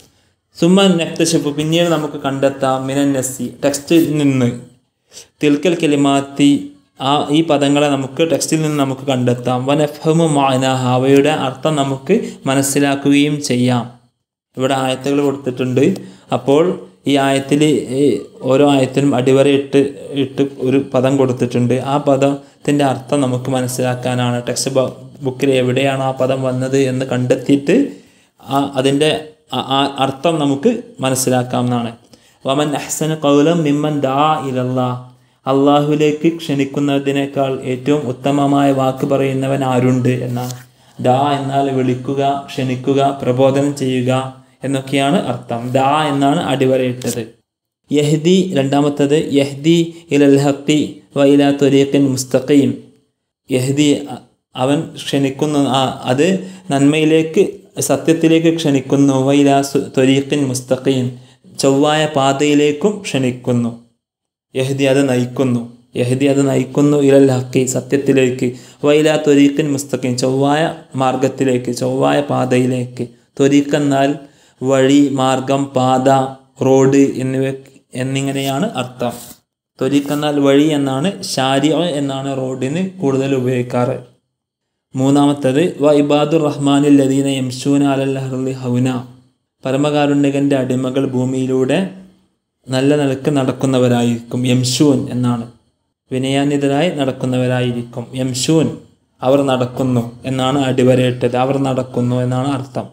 സുമ നക്തശപ്പ് പിന്നീട് നമുക്ക് കണ്ടെത്താം മിനൻ നസി ടെക്സ്റ്റിൽ നിന്ന് തിൽക്കൽ കലിമാത്തി ആ ഈ പദങ്ങളെ നമുക്ക് ടെക്സ്റ്റിൽ നിന്ന് നമുക്ക് കണ്ടെത്താം വനഫമു മാനാഹ അവയുടെ അർത്ഥം നമുക്ക് മനസ്സിലാക്കുകയും ചെയ്യാം ഇവിടെ ആയത്തുകൾ കൊടുത്തിട്ടുണ്ട് അപ്പോൾ ഈ ആയത്തിൽ ഓരോ ആയത്തിനും അടിവരയിട്ട് ഇട്ട് ഒരു പദം കൊടുത്തിട്ടുണ്ട് ആ പദത്തിൻ്റെ അർത്ഥം നമുക്ക് മനസ്സിലാക്കാനാണ് ടെക്സ്റ്റ് ബുക്കിൽ എവിടെയാണ് ആ പദം വന്നത് എന്ന് കണ്ടെത്തിയിട്ട് ആ അതിൻ്റെ ആ- ആ അർത്ഥം നമുക്ക് മനസ്സിലാക്കാം എന്നാണ് വമൻ അഹ്സന കൗലം മിമ്മൻ ദാ ഇലല്ലാ അള്ളാഹുലേക്ക് ക്ഷണിക്കുന്നതിനേക്കാൾ ഏറ്റവും ഉത്തമമായ വാക്ക് പറയുന്നവൻ ആരുണ്ട് എന്നാണ് ദാ എന്നാൽ വിളിക്കുക ക്ഷണിക്കുക പ്രബോധനം ചെയ്യുക എന്നൊക്കെയാണ് അർത്ഥം ദാ എന്നാണ് അടിവരയിട്ടത് യഹ്ദി രണ്ടാമത്തത് യഹ്ദി ഇലൽ ഹത്തി വ ഇല ത്വരീഖിൻ മുസ്തഖീം യഹ്ദി അ- അവൻ ക്ഷണിക്കുന്നു ആ- അത് നന്മയിലേക്ക് സത്യത്തിലേക്ക് ക്ഷണിക്കുന്നു വൈല ത്വരീഖിൻ മുസ്തഖീം ചൊവ്വായ പാതയിലേക്കും ക്ഷണിക്കുന്നു യഹ്ദി അത് നയിക്കുന്നു യഹ്ദി അത് നയിക്കുന്നു ഇലൽ ഹക്കി സത്യത്തിലേക്ക് വൈല ത്വരീഖിൻ മുസ്തഖീം ചൊവ്വായ മാർഗത്തിലേക്ക് ചൊവ്വായ പാതയിലേക്ക് ത്വരീഖ് എന്നാൽ വഴി മാർഗം പാത റോഡ് എന്നിവ എന്നിങ്ങനെയാണ് അർത്ഥം ത്വരീഖ് എന്നാൽ വഴി എന്നാണ് ഷാരി എന്നാണ് റോഡിന് കൂടുതൽ ഉപയോഗിക്കാറ് മൂന്നാമത്തത് വ ഇബാദുർ റഹ്മാനിൽ ലദീന യംഷൂന അലല്ലഹർലി ഹൗന പരമകാരുണ്യകൻ്റെ അടിമകൾ ഭൂമിയിലൂടെ നല്ല നിലക്ക് നടക്കുന്നവരായിരിക്കും യംഷൂൻ എന്നാണ് വിനയാന്വിതരായി നടക്കുന്നവരായിരിക്കും യംഷൂൻ അവർ നടക്കുന്നു എന്നാണ് അടിവരയിട്ടത് അവർ നടക്കുന്നു എന്നാണ് അർത്ഥം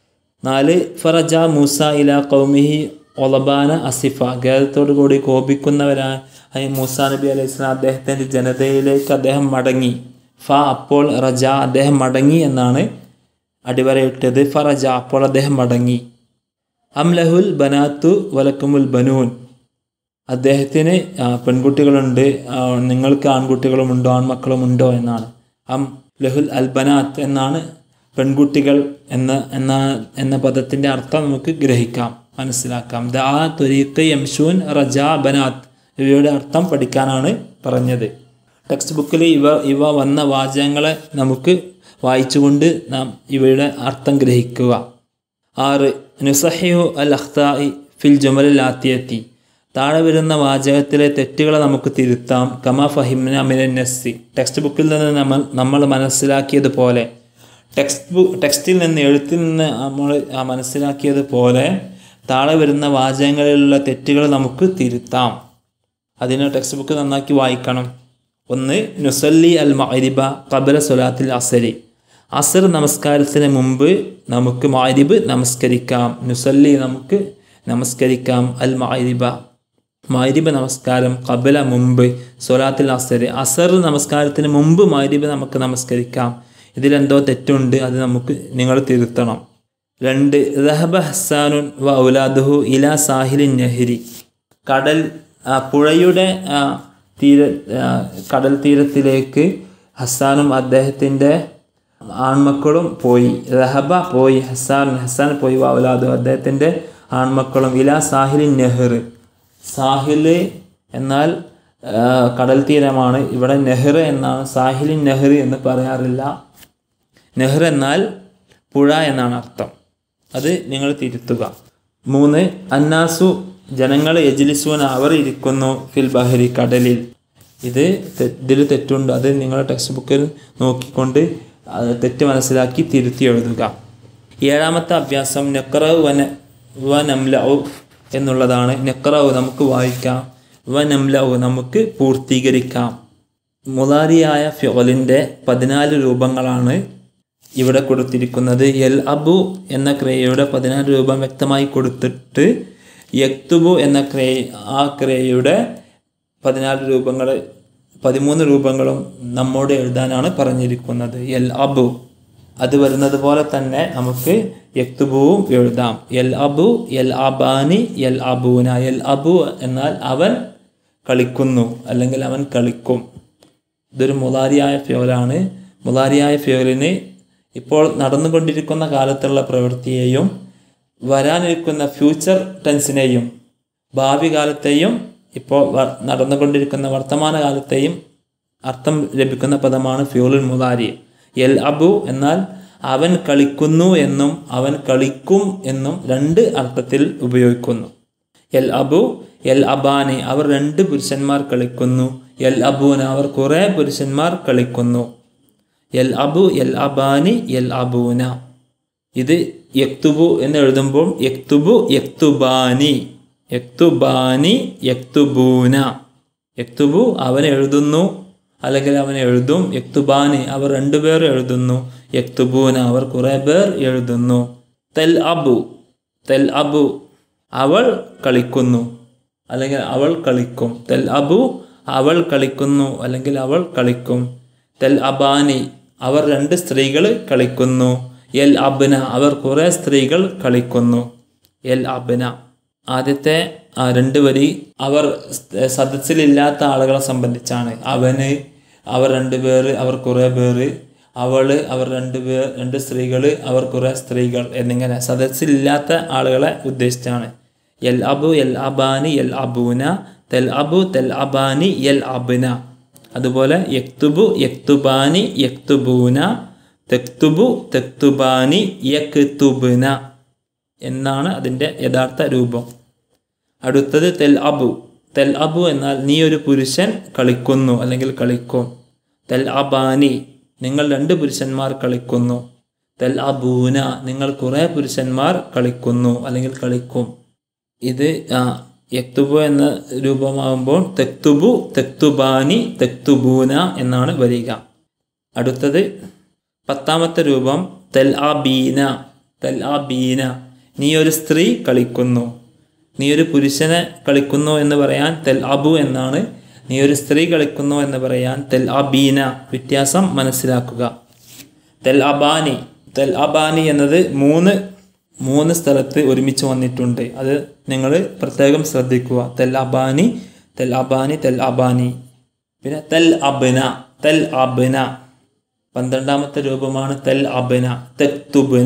നാല് ഫറജ മൂസ ഇല കൗമിഹി ഒലബാന അസിഫ ഖേദത്തോടു കൂടി കോപിക്കുന്നവരായ മൂസ നബി അലൈഹി സ്വലാം അദ്ദേഹത്തിൻ്റെ ജനതയിലേക്ക് അദ്ദേഹം മടങ്ങി ഫ അപ്പോൾ റജ അദ്ദേഹം മടങ്ങി എന്നാണ് അടിവരയിട്ടത് ഫറജ അപ്പോൾ അദ്ദേഹം മടങ്ങി അംലഹുൽ ബനാത്തു വലക്കുമുൽ ബനൂൻ അദ്ദേഹത്തിന് ആ, പെൺകുട്ടികളുണ്ട് ആ, നിങ്ങൾക്ക് ആൺകുട്ടികളുമുണ്ടോ ആൺമക്കളുമുണ്ടോ എന്നാണ് അം ലഹുൽ അൽ ബനാത്ത് എന്നാണ് പെൺകുട്ടികൾ എന്ന എന്ന എന്ന പദത്തിൻ്റെ അർത്ഥം നമുക്ക് ഗ്രഹിക്കാം മനസ്സിലാക്കാം ദാ ത്വരീഖ് യംഷൂൻ റജ ബനാത്ത് ഇവയുടെ അർത്ഥം പഠിക്കാനാണ് പറഞ്ഞത് ടെക്സ്റ്റ് ബുക്കിൽ ഇവ ഇവ വന്ന വാചകങ്ങളെ നമുക്ക് വായിച്ചുകൊണ്ട് നാം ഇവയുടെ അർത്ഥം ഗ്രഹിക്കുക ആറ് നുസഹിഹു അൽ അഖ്തായി ഫിൽ ജുമലിൽ ആത്തിയത്തി താഴെ വരുന്ന വാചകത്തിലെ തെറ്റുകളെ നമുക്ക് തിരുത്താം കമ ഫഹിംന മിനൻ നസ്സി ടെക്സ്റ്റ് ബുക്കിൽ നിന്ന് നമ്മൾ നമ്മൾ മനസ്സിലാക്കിയതുപോലെ ടെക്സ്റ്റ് ബുക്ക് ടെക്സ്റ്റിൽ നിന്ന് എഴുത്തിൽ നിന്ന് നമ്മൾ ആ മനസ്സിലാക്കിയതുപോലെ താഴെ വരുന്ന വാചകങ്ങളിലുള്ള തെറ്റുകൾ നമുക്ക് തിരുത്താം അതിന് ടെക്സ്റ്റ് ബുക്ക് നന്നാക്കി വായിക്കണം ഒന്ന് നുസല്ലി അൽ മഅരിബ കബല സൊലാത്തിൽ അസരി അസർ നമസ്കാരത്തിന് മുമ്പ് നമുക്ക് മാരിബ് നമസ്കരിക്കാം നുസല്ലി നമുക്ക് നമസ്കരിക്കാം അൽ മഅരിബ മാരിബ് നമസ്കാരം കബല മുമ്പ് സൊലാത്തിൽ അസർ അസർ നമസ്കാരത്തിന് മുമ്പ് മാരിബ് നമുക്ക് നമസ്കരിക്കാം ഇതിലെന്തോ തെറ്റുണ്ട് അത് നമുക്ക് നിങ്ങൾ തിരുത്തണം രണ്ട് റഹബ ഹസാനുൻ വ ഔലാദുഹു ഇല സാഹിലിൻ നെഹ്രി കടൽ ആ, പുഴയുടെ ആ, തീര ആ, കടൽ തീരത്തിലേക്ക് ഹസാനും അദ്ദേഹത്തിൻ്റെ ആൺമക്കളും പോയി റഹബ പോയി ഹസാൻ ഹസാൻ പോയി വ ഔലാദുഹു അദ്ദേഹത്തിൻ്റെ ആൺമക്കളും ഇല സാഹിലിൻ നെഹ്ർ സാഹില് എന്നാൽ ആ, കടൽ തീരമാണ് ഇവിടെ നെഹ്ർ എന്നാണ് സാഹിലിൻ നെഹ്ർ എന്ന് പറയാറില്ല നെഹ്ർ എന്നാൽ പുഴ എന്നാണ് അർത്ഥം അത് നിങ്ങൾ തിരുത്തുക മൂന്ന് അന്നാസു ജനങ്ങൾ യജിലിസൂന അവർ ഇരിക്കുന്നു ഫിൽ ബഹരി കടലിൽ ഇത് തെ- ഇതിൽ തെറ്റുണ്ട് അത് നിങ്ങൾ ടെക്സ്റ്റ് ബുക്കിൽ നോക്കിക്കൊണ്ട് അത് തെറ്റ് മനസ്സിലാക്കി തിരുത്തി എഴുതുക ഏഴാമത്തെ അഭ്യാസം നെക്റവ് വന വ നംലഉ എന്നുള്ളതാണ് നെക്റവ് നമുക്ക് വായിക്കാം വ നംലഉ നമുക്ക് പൂർത്തീകരിക്കാം മുതാരിയായ ഫിയോലിൻ്റെ പതിനാല് രൂപങ്ങളാണ് ഇവിടെ കൊടുത്തിരിക്കുന്നത് എൽ അബു എന്ന ക്രിയയുടെ പതിനാല് രൂപം വ്യക്തമായി കൊടുത്തിട്ട് യക്തുബു എന്ന ക്രിയ ആ ക്രിയയുടെ പതിനാല് രൂപങ്ങൾ പതിമൂന്ന് രൂപങ്ങളും നമ്മോട് എഴുതാനാണ് പറഞ്ഞിരിക്കുന്നത് എൽ അബു അത് വരുന്നത് പോലെ തന്നെ നമുക്ക് യക്തുബുവും എഴുതാം എൽ അബു എൽ അബാനി എൽ അബൂന എൽ അബു എന്നാൽ അവൻ കളിക്കുന്നു അല്ലെങ്കിൽ അവൻ കളിക്കും ഇതൊരു മുതാരിയായ ഫ്യോലാണ് മുതാരിയായ ഫ്യോലിന് ഇപ്പോൾ നടന്നുകൊണ്ടിരിക്കുന്ന കാലത്തുള്ള പ്രവൃത്തിയെയും വരാനിരിക്കുന്ന ഫ്യൂച്ചർ ടെൻസിനെയും ഭാവി കാലത്തെയും ഇപ്പോൾ വ- നടന്നുകൊണ്ടിരിക്കുന്ന വർത്തമാന കാലത്തെയും അർത്ഥം ലഭിക്കുന്ന പദമാണ് ഫ്യൂലുൽ മുതാരി എൽ അബു എന്നാൽ അവൻ കളിക്കുന്നു എന്നും അവൻ കളിക്കും എന്നും രണ്ട് അർത്ഥത്തിൽ ഉപയോഗിക്കുന്നു എൽ അബു എൽ അബാനി അവർ രണ്ട് പുരുഷന്മാർ കളിക്കുന്നു എൽ അബൂന അവർ കുറേ പുരുഷന്മാർ കളിക്കുന്നു എൽ അബു എൽ അബാനി എൽ അബൂന ഇത് യക്തുബു എന്ന് എഴുതുമ്പോൾ യക്തുബു യക്തുബാനി യക്തുബാനി യക്തുബൂന യക്തുബു അവൻ എഴുതുന്നു അല്ലെങ്കിൽ അവൻ എഴുതും യക്തുബാനി അവർ രണ്ടുപേർ എഴുതുന്നു യക്തുബൂന അവർ കുറേ പേർ എഴുതുന്നു തെൽ അബു തെൽ അബു അവൾ കളിക്കുന്നു അല്ലെങ്കിൽ അവൾ കളിക്കും തെൽ അബു അവൾ കളിക്കുന്നു അല്ലെങ്കിൽ അവൾ കളിക്കും തെൽ അബാനി അവർ രണ്ട് സ്ത്രീകൾ കളിക്കുന്നു എൽ അബ്ന അവർ കുറേ സ്ത്രീകൾ കളിക്കുന്നു എൽ അബ്ന ആദ്യത്തെ ആ രണ്ട് വരി അവർ സ് സദസ്സിലില്ലാത്ത ആളുകളെ സംബന്ധിച്ചാണ് അവന് അവർ രണ്ട് പേര് അവർ കുറേ പേര് അവള് അവർ രണ്ട് പേർ രണ്ട് സ്ത്രീകൾ അവർ കുറേ സ്ത്രീകൾ എന്നിങ്ങനെ സദസ്സിലില്ലാത്ത ആളുകളെ ഉദ്ദേശിച്ചാണ് എൽ അബു എൽ അബാനി എൽ അബൂന തെൽ അബു തെൽ അബാനി എൽ അബ്ന അതുപോലെ യക്തുബു യക്തുബാനി യക്തുബൂന തെക്തുബു തെക്തുബാനി യക്തുബുന എന്നാണ് അതിൻ്റെ യഥാർത്ഥ രൂപം അടുത്തത് തെൽ അബു തെൽ അബു എന്നാൽ നീ ഒരു പുരുഷൻ കളിക്കുന്നു അല്ലെങ്കിൽ കളിക്കും തെൽ അബാനി നിങ്ങൾ രണ്ട് പുരുഷന്മാർ കളിക്കുന്നു തെൽ അബൂന നിങ്ങൾ കുറേ പുരുഷന്മാർ കളിക്കുന്നു അല്ലെങ്കിൽ കളിക്കും ഇത് ആ, യക്തുബു എന്ന രൂപമാകുമ്പോൾ തെക്തുബു തെക്തുബാനി തെക്തുബൂന എന്നാണ് വരിക അടുത്തത് പത്താമത്തെ രൂപം തെൽ ആബീന തെൽ ആബീന നീ ഒരു സ്ത്രീ കളിക്കുന്നു നീ ഒരു പുരുഷനെ കളിക്കുന്നു എന്ന് പറയാൻ തെൽ അബു എന്നാണ് നീ ഒരു സ്ത്രീ കളിക്കുന്നു എന്ന് പറയാൻ തെൽ അബീന വ്യത്യാസം മനസ്സിലാക്കുക തെൽ അബാനി തെൽ അബാനി എന്നത് മൂന്ന് മൂന്ന് സ്ഥലത്ത് ഒരുമിച്ച് വന്നിട്ടുണ്ട് അത് നിങ്ങൾ പ്രത്യേകം ശ്രദ്ധിക്കുക തെൽ അബാനി തെൽ അബാനി തെൽ അബാനി പിന്നെ തെൽ അബ്ന തെൽ അബ്ന പന്ത്രണ്ടാമത്തെ രൂപമാണ് തെൽ അബ്ന തെക്തുബിന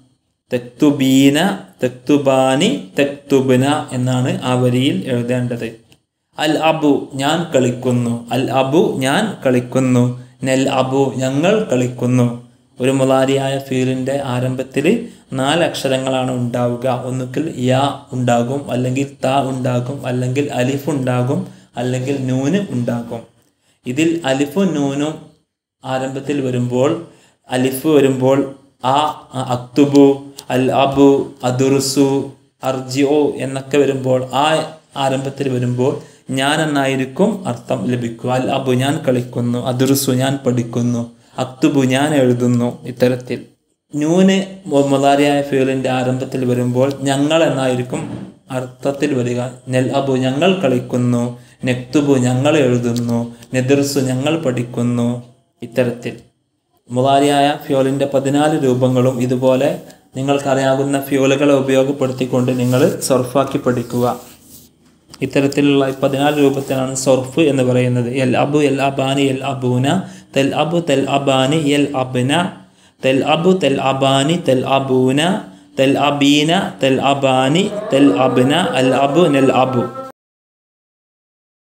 തെക്തുബീന തെക്തുബാനി തെക്തുബിന എന്നാണ് ആ വരിയിൽ എഴുതേണ്ടത് അൽ അബു ഞാൻ കളിക്കുന്നു അൽ അബു ഞാൻ കളിക്കുന്നു നെൽ അബു ഞങ്ങൾ കളിക്കുന്നു ഒരു മുലാരിയായ ഫീലിൻ്റെ ആരംഭത്തിൽ നാല് അക്ഷരങ്ങളാണ് ഉണ്ടാവുക ഒന്നുകിൽ യാ ഉണ്ടാകും അല്ലെങ്കിൽ ത ഉണ്ടാകും അല്ലെങ്കിൽ അലിഫ് ഉണ്ടാകും അല്ലെങ്കിൽ നൂന് ഉണ്ടാകും ഇതിൽ അലിഫും നൂനും ആരംഭത്തിൽ വരുമ്പോൾ അലിഫ് വരുമ്പോൾ ആ അക്തുബു അൽ അബു അദുറുസു അർജിഒ എന്നൊക്കെ വരുമ്പോൾ ആ ആരംഭത്തിൽ വരുമ്പോൾ ഞാൻ എന്നായിരിക്കും അർത്ഥം ലഭിക്കുക അൽ അബു ഞാൻ കളിക്കുന്നു അദുറുസു ഞാൻ പഠിക്കുന്നു അക്തുബു ഞാൻ എഴുതുന്നു ഇത്തരത്തിൽ നൂന് മുതാരിയായ ഫീലിൻ്റെ ആരംഭത്തിൽ വരുമ്പോൾ ഞങ്ങൾ എന്നായിരിക്കും അർത്ഥത്തിൽ വരിക നെൽ അബു ഞങ്ങൾ കളിക്കുന്നു നെക്തുബു ഞങ്ങൾ എഴുതുന്നു നെതിർസു ഞങ്ങൾ പഠിക്കുന്നു ഇത്തരത്തിൽ മുതാരിയായ ഫ്യോലിൻ്റെ പതിനാല് രൂപങ്ങളും ഇതുപോലെ നിങ്ങൾക്കറിയാവുന്ന ഫ്യൂലുകളെ ഉപയോഗപ്പെടുത്തിക്കൊണ്ട് നിങ്ങൾ സർഫാക്കി പഠിക്കുക ഇത്തരത്തിലുള്ള ഈ പതിനാല് രൂപത്തിലാണ് സർഫ് എന്ന് പറയുന്നത് എൽ അബു എൽ അബാനി എൽ അബൂന തെൽ അബു തെൽ അബാനി എൽ അബ്ന തെൽ അബു തെൽ അബാനി തെൽ അബൂന തെൽ അബീന തെൽ അബാനി തെൽ അബ്ന അൽ അബു നെൽ അബു